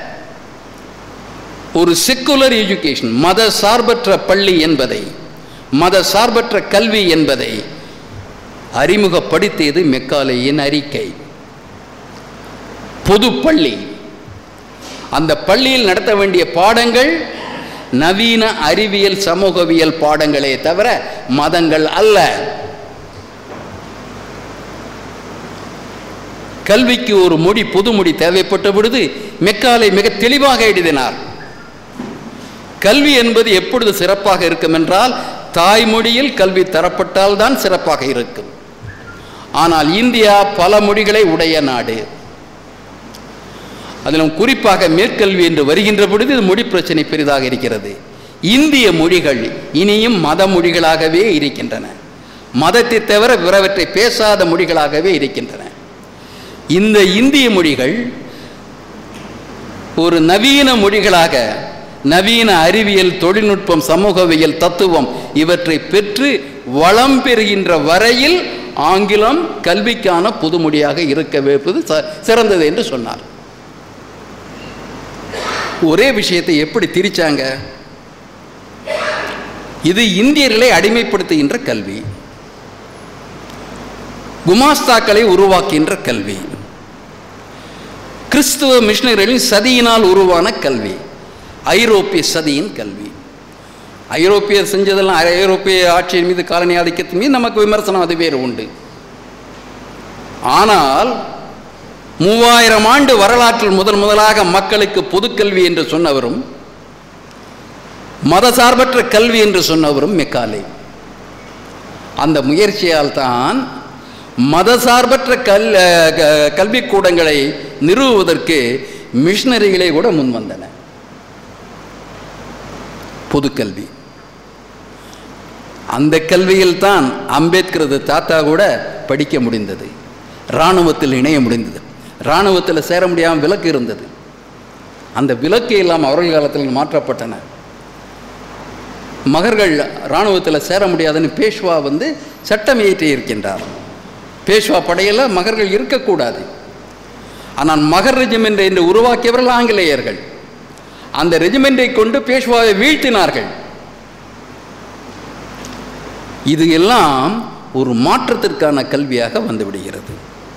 A: ஒரு செக்குலர் எஜுகேஷன் மத சார்பற்ற பள்ளி என்பதை மத சார்பற்ற கல்வி என்பதை அறிமுகப்படுத்தியது மெக்காலேயின் அறிக்கை பொது பள்ளி அந்த பள்ளியில் நடத்த வேண்டிய பாடங்கள் நவீன அறிவியல் சமூகவியல் பாடங்களே தவிர மதங்கள் அல்ல கல்விக்கு ஒரு மொழி பொது மொழி தேவைப்பட்ட பொழுது மெக்காலை மிக தெளிவாக எழுதினார் கல்வி என்பது எப்பொழுது சிறப்பாக இருக்கும் என்றால் தாய்மொழியில் கல்வி தரப்பட்டால் தான் சிறப்பாக இருக்கும் ஆனால் இந்தியா பல மொழிகளை உடைய நாடு அதிலும் குறிப்பாக மேற்கல்வி என்று வருகின்ற பொழுது இது மொழி பிரச்சனை பெரிதாக இருக்கிறது இந்திய மொழிகள் இனியும் மத மொழிகளாகவே இருக்கின்றன மதத்தை தவிர பிறவற்றை பேசாத மொழிகளாகவே இருக்கின்றன இந்த இந்திய மொழிகள் ஒரு நவீன மொழிகளாக நவீன அறிவியல் தொழில்நுட்பம் சமூகவியல் தத்துவம் இவற்றை பெற்று வளம் பெறுகின்ற வரையில் ஆங்கிலம் கல்விக்கான புதுமொழியாக இருக்க வைப்பது ச- சிறந்தது என்று சொன்னார் ஒரே விஷயத்தை எப்படி திரிச்சாங்க இது இந்தியர்களை அடிமைப்படுத்துகின்ற கல்வி குமாஸ்தாக்களை உருவாக்குகின்ற கல்வி கிறிஸ்துவ மிஷனரிகளின் சதியினால் உருவான கல்வி ஐரோப்பிய சதியின் கல்வி ஐரோப்பியர் செஞ்சதெல்லாம் ஐரோப்பிய ஆட்சியின் மீது காலனி ஆதிக்கத்தின் மீது நமக்கு விமர்சனம் அது வேறு உண்டு ஆனால் மூவாயிரம் ஆண்டு வரலாற்றில் முதல் முதலாக மக்களுக்கு பொதுக்கல்வி என்று சொன்னவரும் மதசார்பற்ற கல்வி என்று சொன்னவரும் மெக்காலே அந்த முயற்சியால் தான் மதசார்பற்ற கல் அஹ், க- கல்விக்கூடங்களை நிறுவுவதற்கு மிஷனரிகளே கூட முன் வந்தன பொதுக்கல்வி அந்த கல்வியில் தான் அம்பேத்கரது தாத்தா கூட படிக்க முடிந்தது இராணுவத்தில் இணைய முடிந்தது இராணுவத்தில் சேர முடியாமல் விலக்கு இருந்தது அந்த விலக்கு எல்லாம் அவர்கள் காலத்தில் மாற்றப்பட்டன மகர்கள் இராணுவத்தில் சேர முடியாதுன்னு பேஷ்வா வந்து சட்டம் இயற்றி இருக்கின்றார் பேஷ்வா படையில் மகர்கள் இருக்கக்கூடாது ஆனால் மகர் ரெஜிமெண்ட் என்று உருவாக்கியவர்கள் ஆங்கிலேயர்கள் அந்த ரெஜிமெண்டை கொண்டு பேஷ்வாவை வீழ்த்தினார்கள் இது எல்லாம் ஒரு மாற்றத்திற்கான கல்வியாக வந்துவிடுகிறது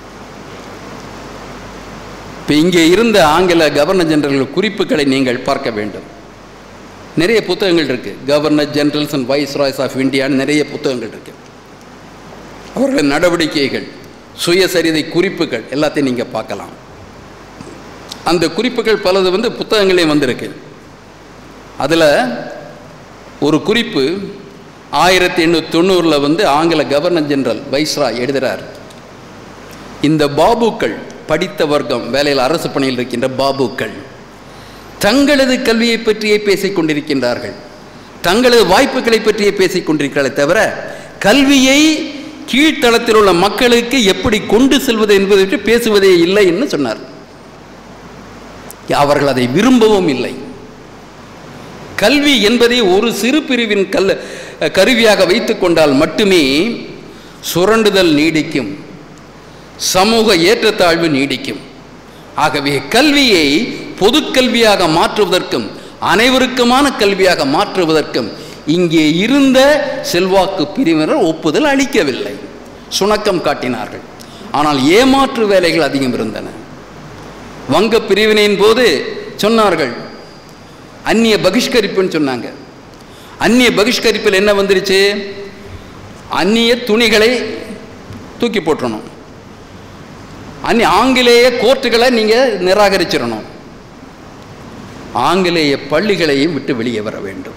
A: இப்போ இங்கே இருந்த ஆங்கில கவர்னர் ஜெனரல் குறிப்புகளை நீங்கள் பார்க்க வேண்டும் நிறைய புத்தகங்கள் இருக்கு governor generals and viceroys of இந்தியான்னு நிறைய புத்தகங்கள் இருக்கு அவர்கள் நடவடிக்கைகள் சுயசரிதை குறிப்புகள் எல்லாத்தையும் நீங்கள் பார்க்கலாம் அந்த குறிப்புகள் பலது வந்து புத்தகங்களே வந்திருக்கு அதில் ஒரு குறிப்பு ஆயிரத்தி எண்ணூற்றி தொண்ணூறில் வந்து ஆங்கில கவர்னர் ஜெனரல் வைஸ்ராய் எழுதுகிறார் இந்த பாபுக்கள் படித்த வர்க்கம் வேலையில் அரசு பணியில் இருக்கின்ற பாபுக்கள் தங்களது கல்வியை பற்றியே பேசிக் கொண்டிருக்கின்றார்கள் தங்களது வாய்ப்புகளை பற்றியே பேசிக் கொண்டிருக்கிறார்களே தவிர கல்வியை கீழ்த்தளத்தில் உள்ள மக்களுக்கு எப்படி கொண்டு செல்வது என்பதை பற்றி பேசுவதே இல்லை என்று சொன்னார் அவர்கள் அதை விரும்பவும் இல்லை கல்வி என்பதை ஒரு சிறு பிரிவின் கல் கருவியாக வைத்துக் கொண்டால் மட்டுமே சுரண்டுதல் நீடிக்கும் சமூக ஏற்றத்தாழ்வு நீடிக்கும் ஆகவே கல்வியை பொதுக்கல்வியாக மாற்றுவதற்கும் அனைவருக்குமான கல்வியாக மாற்றுவதற்கும் இங்கே இருந்த செல்வாக்கு பிரிவினர் ஒப்புதல் அளிக்கவில்லை சுணக்கம் காட்டினார்கள் ஆனால் ஏமாற்று வேலைகள் அதிகம் இருந்தன வங்க பிரிவினையின் போது சொன்னார்கள் அந்நிய பகிஷ்கரிப்புன்னு சொன்னாங்க அந்நிய பகிஷ்கரிப்பில் என்ன வந்துருச்சு அந்நிய துணிகளை தூக்கி போட்டுறணும் அந்நிய ஆங்கிலேய கோர்ட்டுகளை நீங்கள் நிராகரிச்சிடணும் ஆங்கிலேய பள்ளிகளையும் விட்டு வெளியே வர வேண்டும்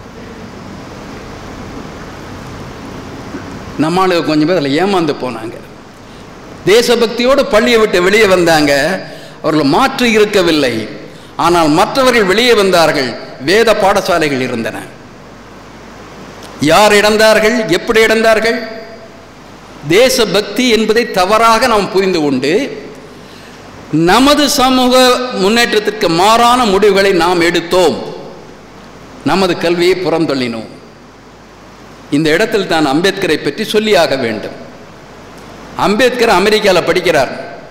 A: நம்மளுக்கு கொஞ்சம் பேர் அதில் ஏமாந்து போனாங்க தேசபக்தியோடு பள்ளியை விட்டு வெளியே வந்தாங்க அவர்கள் மாற்று இருக்கவில்லை ஆனால் மற்றவர்கள் வெளியே வந்தார்கள் வேத பாடசாலைகள் இருந்தன யார் இழந்தார்கள் எப்படி இழந்தார்கள் தேசபக்தி என்பதை தவறாக நாம் புரிந்து கொண்டு நமது சமூக முன்னேற்றத்திற்கு மாறான முடிவுகளை நாம் எடுத்தோம் நமது கல்வியை புறந்தள்ளினோம் இந்த இடத்தில் தான் அம்பேத்கரை பற்றி சொல்லியாக வேண்டும் அம்பேத்கர் அமெரிக்காவில் படிக்கிறார்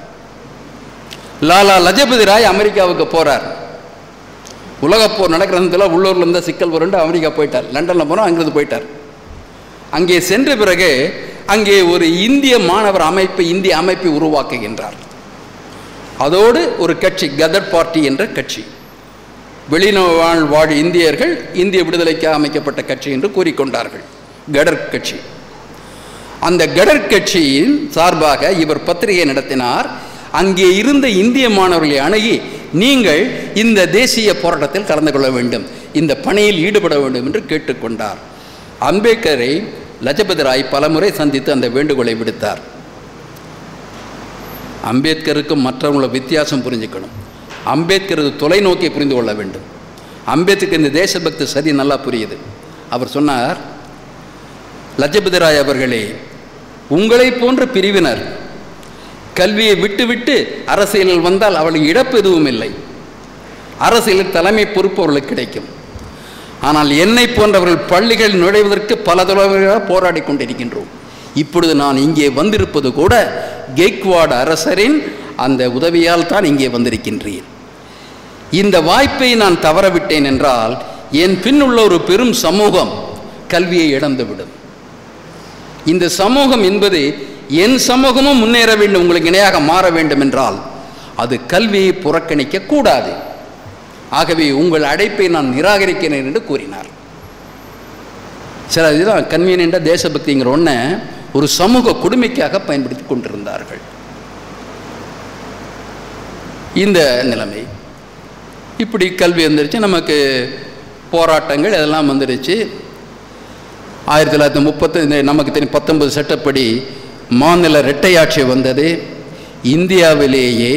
A: லாலா லஜபதி ராய் அமெரிக்காவுக்கு போறார் உலகப்போர் நடக்கிறதுல உள்ளூர்ல இருந்த சிக்கல் வருண்டு அமெரிக்கா போயிட்டார் லண்டனில் போனால் அங்கிருந்து போயிட்டார் அங்கே சென்ற பிறகு அங்கே ஒரு இந்திய மாணவர் அமைப்பு இந்திய அமைப்பை உருவாக்குகின்றார் அதோடு ஒரு கட்சி கதர் பார்ட்டி என்ற கட்சி வெளிநாள் வாழ் இந்தியர்கள் இந்திய விடுதலைக்கு அமைக்கப்பட்ட கட்சி என்று கூறிக்கொண்டார்கள் கடர் கட்சி அந்த கடர் கட்சியின் சார்பாக இவர் பத்திரிகை நடத்தினார் அங்கே இருந்த இந்திய மாணவர்களை அணுகி நீங்கள் இந்த தேசிய போராட்டத்தில் கலந்து கொள்ள வேண்டும் இந்த பணியில் ஈடுபட வேண்டும் என்று கேட்டுக்கொண்டார் அம்பேத்கரை லஜபதி ராய் பலமுறை சந்தித்து அந்த வேண்டுகோளை விடுத்தார் அம்பேத்கருக்கும் மற்றவங்கள வித்தியாசம் புரிஞ்சுக்கணும் அம்பேத்கரது தொலைநோக்கை புரிந்து கொள்ள வேண்டும் அம்பேத்கர் இந்த தேசபக்தி சதி நல்லா புரியுது அவர் சொன்னார் லஜபதி ராய் அவர்களே உங்களை போன்ற பிரிவினர் கல்வியை விட்டுவிட்டு அரசியலில் வந்தால் அவளுக்கு இழப்பு எதுவும் இல்லை அரசியலில் தலைமை பொறுப்பு அவர்களுக்கு கிடைக்கும் ஆனால் என்னை போன்றவர்கள் பள்ளிகள் நுழைவதற்கு பல தலைவர்களாக போராடி கொண்டிருக்கின்றோம் இப்பொழுது நான் இங்கே வந்திருப்பது கூட கெய்க்வாட் அரசரின் அந்த உதவியால் தான் இங்கே வந்திருக்கின்றேன் இந்த வாய்ப்பை நான் தவறவிட்டேன் என்றால் என் பின்னுள்ள ஒரு பெரும் சமூகம் கல்வியை இழந்துவிடும் இந்த சமூகம் என்பது என் சமூகமும் முன்னேற வேண்டும் உங்களுக்கு இணையாக மாற வேண்டும் என்றால் அது கல்வியை புறக்கணிக்க கூடாது ஆகவே உங்கள் அழைப்பை நான் நிராகரிக்கிறேன் என்று கூறினார் சில இதுதான் கன்வீனியண்டாக தேசபக்திங்கிற ஒன்றை ஒரு சமூக கொடுமைக்காக பயன்படுத்தி கொண்டிருந்தார்கள் இந்த நிலைமை இப்படி கல்வி வந்துருச்சு நமக்கு போராட்டங்கள் இதெல்லாம் வந்துடுச்சு ஆயிரத்தி தொள்ளாயிரத்தி முப்பத்தி நமக்கு தெரியும் பத்தொன்பது சட்டப்படி மாநில இரட்டையாட்சி வந்தது இந்தியாவிலேயே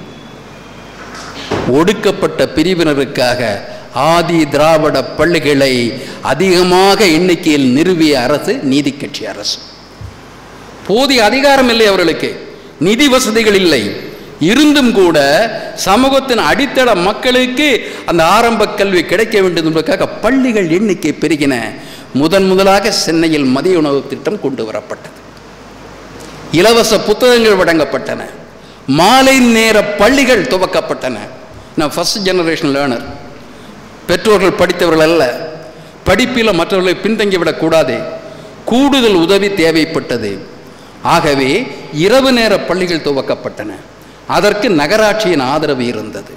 A: ஒடுக்கப்பட்ட பிரிவினருக்காக ஆதி திராவிட பள்ளிகளை அதிகமாக எண்ணிக்கையில் நிறுவிய அரசு நீதி கட்சி அரசு போதிய அதிகாரம் இல்லை அவர்களுக்கு நிதி வசதிகள் இல்லை இருந்தும் கூட சமூகத்தின் அடித்தள மக்களுக்கு அந்த ஆரம்ப கல்வி கிடைக்க வேண்டும் என்பதற்காக பள்ளிகள் எண்ணிக்கை பெருகின முதன் முதலாக சென்னையில் மதிய உணவு திட்டம் கொண்டு வரப்பட்டது இலவச புத்தகங்கள் வழங்கப்பட்டன மாலை நேர பள்ளிகள் துவக்கப்பட்டன நான் ஃபஸ்ட் ஜெனரேஷன் லேர்னர் பெற்றோர்கள் படித்தவர்கள் அல்ல படிப்பில் மற்றவர்களை பின்தங்கிவிடக்கூடாது கூடுதல் உதவி தேவைப்பட்டது ஆகவே இரவு நேர பள்ளிகள் துவக்கப்பட்டன அதற்கு நகராட்சியின் ஆதரவு இருந்தது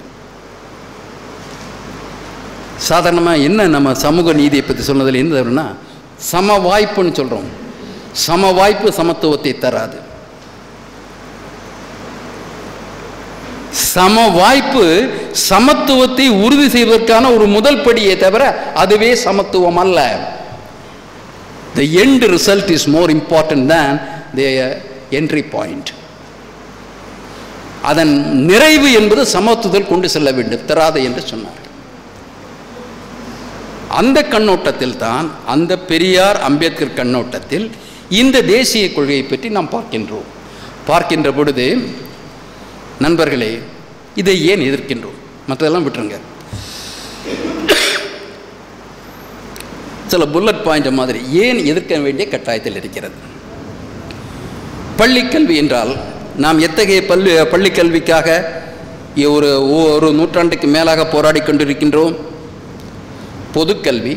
A: சாதாரணமாக என்ன நம்ம சமூக நீதியை பற்றி சொன்னதில் என்ன சம வாய்ப்புன்னு சொல்கிறோம் சம வாய்ப்பு சமத்துவத்தை தராது சம வாய்ப்பு சமத்துவத்தை உறுதி செய்வதற்கான ஒரு முதல் படியே தவிர அதுவே சமத்துவம் அல்ல the end result is more important than the entry point அதன் நிறைவு என்பது சமத்துவத்தில் கொண்டு செல்ல வேண்டும் தராது என்று சொன்னார் அந்த கண்ணோட்டத்தில் தான் அந்த பெரியார் அம்பேத்கர் கண்ணோட்டத்தில் இந்த தேசிய கொள்கையை பற்றி நாம் பார்க்கின்றோம் பார்க்கின்ற பொழுது நண்பர்களே இதை ஏன் எதிர்க்கின்றோம் மற்றதெல்லாம் விட்டுருங்க சில புல்லட் பாயிண்ட் மாதிரி ஏன் எதிர்க்க வேண்டிய கட்டாயத்தில் இருக்கிறது பள்ளிக்கல்வி என்றால் நாம் எத்தகைய பள்ளி பள்ளிக்கல்விக்காக ஒரு ஒரு நூற்றாண்டுக்கு மேலாக போராடி கொண்டிருக்கின்றோம் பொதுக்கல்வி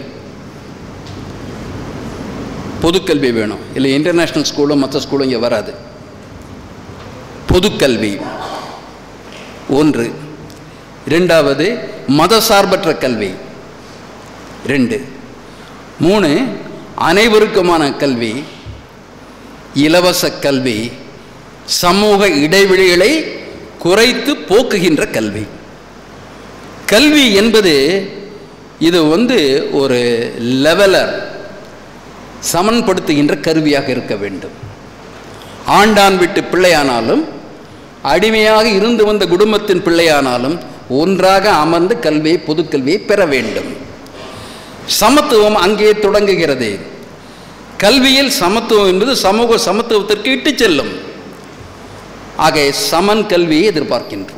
A: பொதுக்கல்வி வேணும் இல்லை இன்டர்நேஷ்னல் ஸ்கூலும் மற்ற ஸ்கூலும் இங்கே வராது பொதுக்கல்வி ஒன்று ரெண்டாவது மதசார்பற்ற கல்வி ரெண்டு மூணு அனைவருக்குமான கல்வி இலவச கல்வி சமூக இடைவெளிகளை குறைத்து போக்குகின்ற கல்வி கல்வி என்பது இது வந்து ஒரு லெவலர் சமன்படுத்துகின்ற கருவியாக இருக்க வேண்டும் ஆண்டான் விட்டு பிள்ளையானாலும் அடிமையாக இருந்து வந்த குடும்பத்தின் பிள்ளையானாலும் ஒன்றாக அமர்ந்து கல்வியை பொதுக்கல்வியை பெற வேண்டும் சமத்துவம் அங்கே தொடங்குகிறது கல்வியில் சமத்துவம் என்பது சமூக சமத்துவத்திற்கு இட்டு செல்லும் ஆக சமன் கல்வியை எதிர்பார்க்கின்றோம்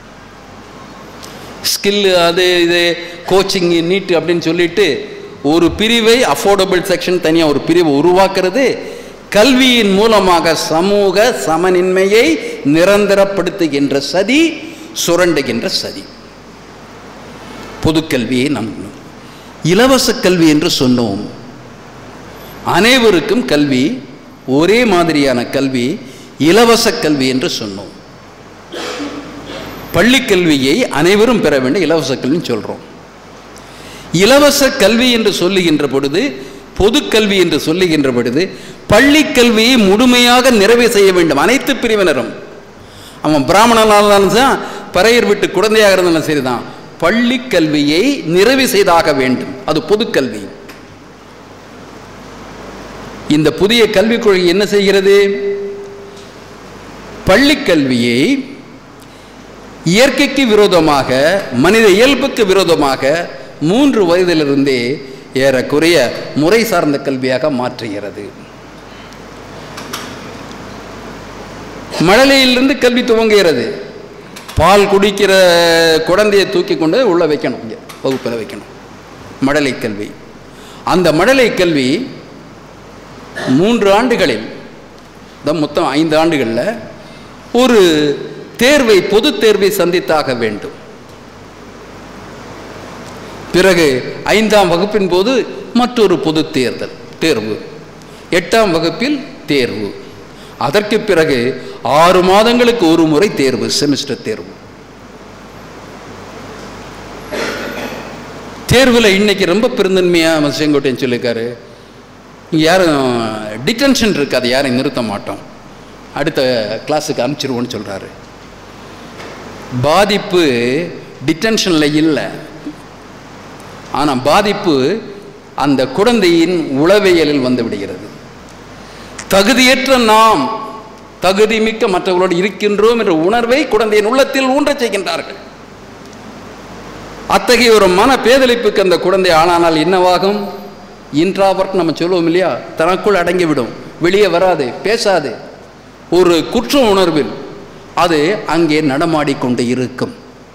A: ஸ்கில்லு அது இது கோச்சிங் நீட்டு அப்படின்னு சொல்லிட்டு ஒரு பிரிவை அஃபோர்டபுள் செக்ஷன் தனியாக ஒரு பிரிவை உருவாக்குறது கல்வியின் மூலமாக சமூக சமனின்மையை நிரந்தரப்படுத்துகின்ற சதி சுரண்டுகின்ற சதி பொதுக்கல்வியை நம் இலவச கல்வி என்று சொன்னோம் அனைவருக்கும் கல்வி ஒரே மாதிரியான கல்வி இலவச கல்வி என்று சொன்னோம் பள்ளி கல்வியை அனைவரும் பெற வேண்டிய இலவச கல்வின்னு சொல்கிறோம் இலவச கல்வி என்று சொல்லுகின்ற பொழுது பொதுக்கல்வி என்று சொல்லுகின்ற பொழுது பள்ளி கல்வியை முழுமையாக நிறைவு செய்ய வேண்டும் அனைத்து பிரிவினரும் அவன் பிராமணனாக இருந்தாலும் தான் பறையர் விட்டு குழந்தையாக இருந்தாலும் சரிதான் பள்ளி கல்வியை நிறைவு செய்தாக வேண்டும் அது பொதுக்கல்வி இந்த புதிய கல்விக் கொள்கை என்ன செய்கிறது பள்ளி கல்வியை இயற்கைக்கு விரோதமாக மனித இயல்புக்கு விரோதமாக மூன்று வயதிலிருந்தே ஏறக்குறைய முறை சார்ந்த கல்வியாக மாற்றுகிறது மழலையிலிருந்து கல்வி துவங்குகிறது பால் குடிக்கிற குழந்தையை தூக்கி கொண்டு உள்ளே வைக்கணும் இங்கே வகுப்பில் வைக்கணும் மழலை கல்வி அந்த மழலை கல்வி மூன்று ஆண்டுகளில் தான் மொத்தம் ஐந்து ஆண்டுகளில் ஒரு தேர்வை பொது தேர்வை சந்தித்தாக வேண்டும் பிறகு ஐந்தாம் வகுப்பின் போது மற்றொரு பொது தேர்தல் தேர்வு எட்டாம் வகுப்பில் தேர்வு அதற்கு பிறகு ஆறு மாதங்களுக்கு ஒரு முறை தேர்வு செமிஸ்டர் தேர்வு தேர்வில் இன்னைக்கு ரொம்ப பெருந்தன்மையாக செங்கோட்டையன் சொல்லியிருக்காரு இங்கே யாரும் டிடென்ஷன் இருக்காது யாரையும் நிறுத்த மாட்டோம் அடுத்த கிளாஸுக்கு அனுப்பிச்சிருவோன்னு சொல்கிறாரு பாதிப்பு டிடென்ஷனில் இல்லை ஆனால் பாதிப்பு அந்த குழந்தையின் உளவியலில் வந்து விடுகிறது தகுதியற்ற நாம் தகுதிமிக்க மற்றவர்களோடு இருக்கின்றோம் என்ற உணர்வை குழந்தையின் உள்ளத்தில் ஊன்றச் செய்கின்றார்கள் அத்தகைய ஒரு மன பேதலிப்புக்கு அந்த குழந்தை ஆளானால் என்னவாகும் இன்ட்ராவர்ட் நம்ம சொல்லுவோம் இல்லையா தனக்குள் அடங்கிவிடும் வெளியே வராது பேசாது ஒரு குற்ற உணர்வில் அது அங்கே நடமாடிக்கொண்டு இருக்கும்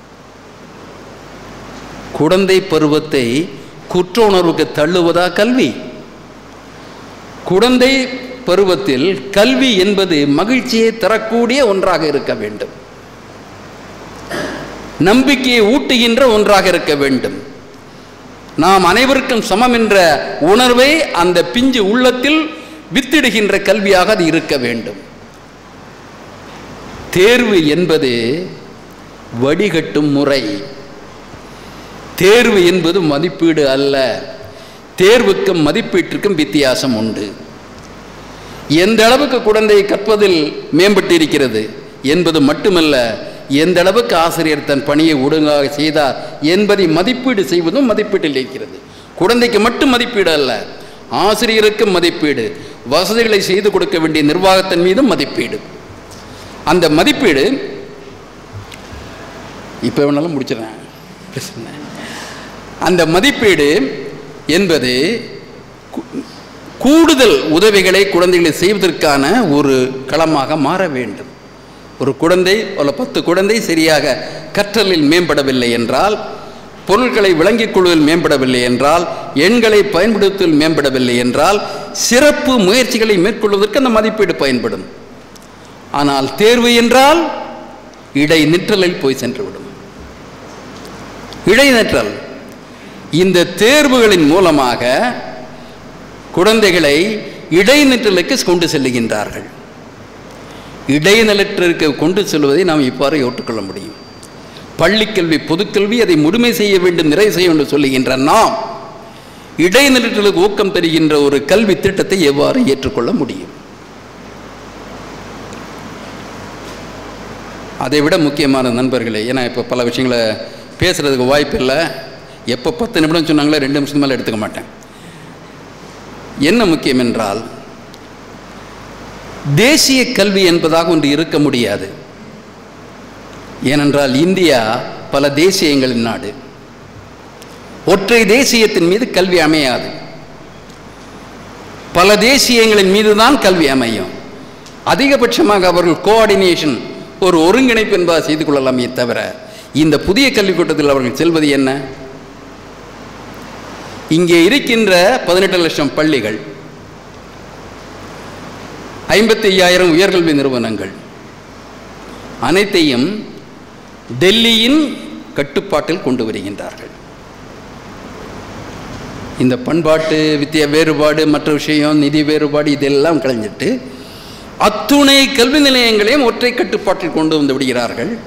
A: குழந்தை பருவத்தை குற்ற உணர்வுக்கு தள்ளுவதா கல்வி குழந்தை பருவத்தில் கல்வி என்பது மகிழ்ச்சியை தரக்கூடிய ஒன்றாக இருக்க வேண்டும் நம்பிக்கையை ஊட்டுகின்ற ஒன்றாக இருக்க வேண்டும் நாம் அனைவருக்கும் சமம் என்ற உணர்வை அந்த பிஞ்சு உள்ளத்தில் வித்திடுகின்ற கல்வியாக அது இருக்க வேண்டும் தேர்வு என்பது வடிகட்டும் முறை தேர்வு என்பது மதிப்பீடு அல்ல தேர்வுக்கும் மதிப்பீட்டிற்கும் வித்தியாசம் உண்டு எந்த அளவுக்கு குழந்தை கற்பதில் மேம்பட்டிருக்கிறது என்பது மட்டுமல்ல எந்த அளவுக்கு ஆசிரியர் தன் பணியை ஒழுங்காக செய்தார் என்பதை மதிப்பீடு செய்வதும் மதிப்பீட்டில் இருக்கிறது குழந்தைக்கு மட்டும் மதிப்பீடு அல்ல ஆசிரியருக்கும் மதிப்பீடு வசதிகளை செய்து கொடுக்க வேண்டிய நிர்வாகத்தின் மீதும் மதிப்பீடு அந்த மதிப்பீடு இப்போ வேணாலும் முடிச்சிடறேன் பிரச்சனை. அந்த மதிப்பீடு என்பது கூ- கூடுதல் உதவிகளை குழந்தைகளை செய்வதற்கான ஒரு களமாக மாற வேண்டும் ஒரு குழந்தை அல்ல பத்து குழந்தை சரியாக கற்றலில் மேம்படவில்லை என்றால் பொருட்களை விளங்கிக் கொள்வதில் மேம்படவில்லை என்றால் எண்களை பயன்படுத்துவதில் மேம்படவில்லை என்றால் சிறப்பு முயற்சிகளை மேற்கொள்வதற்கு அந்த மதிப்பீடு பயன்படும் ஆனால் தேர்வு என்றால் இடை நிற்றலில் போய் சென்றுவிடும் இடைநிற்றல் இந்த தேர்வுகளின் மூலமாக குழந்தைகளை இடைநிற்றலுக்கு கொண்டு செல்லுகின்றார்கள் இடைநிலத்திற்கு கொண்டு செல்வதை நாம் இவ்வாறு ஏற்றுக்கொள்ள முடியும் பள்ளிக்கல்வி பொதுக்கல்வி அதை முழுமை செய்ய வேண்டும் நிறைவு செய்ய வேண்டும் சொல்லுகின்ற நாம் இடைநிலத்திற்கு ஊக்கம் தருகின்ற ஒரு கல்வி திட்டத்தை எவ்வாறு ஏற்றுக்கொள்ள முடியும் அதை விட முக்கியமான நண்பர்களே ஏன்னா இப்போ பல விஷயங்களை பேசுகிறதுக்கு வாய்ப்பு இல்லை எப்போ பத்து நிமிடம் சொன்னாங்களோ ரெண்டு நிமிஷத்துக்கு மேலே எடுத்துக்க மாட்டேன் என்ன முக்கியம் என்றால் தேசிய கல்வி என்பதாக ஒன்று இருக்க முடியாது ஏனென்றால் இந்தியா பல தேசியங்களின் நாடு ஒற்றை தேசியத்தின் மீது கல்வி அமையாது பல தேசியங்களின் மீது தான் கல்வி அமையும் அதிகபட்சமாக அவர்கள் கோஆர்டினேஷன் ஒரு ஒருங்கிணைப்பு என்பதை செய்து கொள்ளலாமே தவிர இந்த புதிய கல்விக் கூட்டத்தில் அவர்கள் செல்வது என்ன இங்கே இருக்கின்ற பதினெட்டு லட்சம் பள்ளிகள் ஐம்பத்தி ஐயாயிரம் உயர்கல்வி நிறுவனங்கள் அனைத்தையும் டெல்லியின் கட்டுப்பாட்டில் கொண்டு வருகின்றார்கள் இந்த பண்பாட்டு வித்திய வேறுபாடு மற்ற விஷயம் நிதி வேறுபாடு இதெல்லாம் கலைஞ்சிட்டு அத்துணை கல்வி நிலையங்களையும் ஒற்றை கட்டுப்பாட்டில் கொண்டு வந்து விடுகிறார்கள்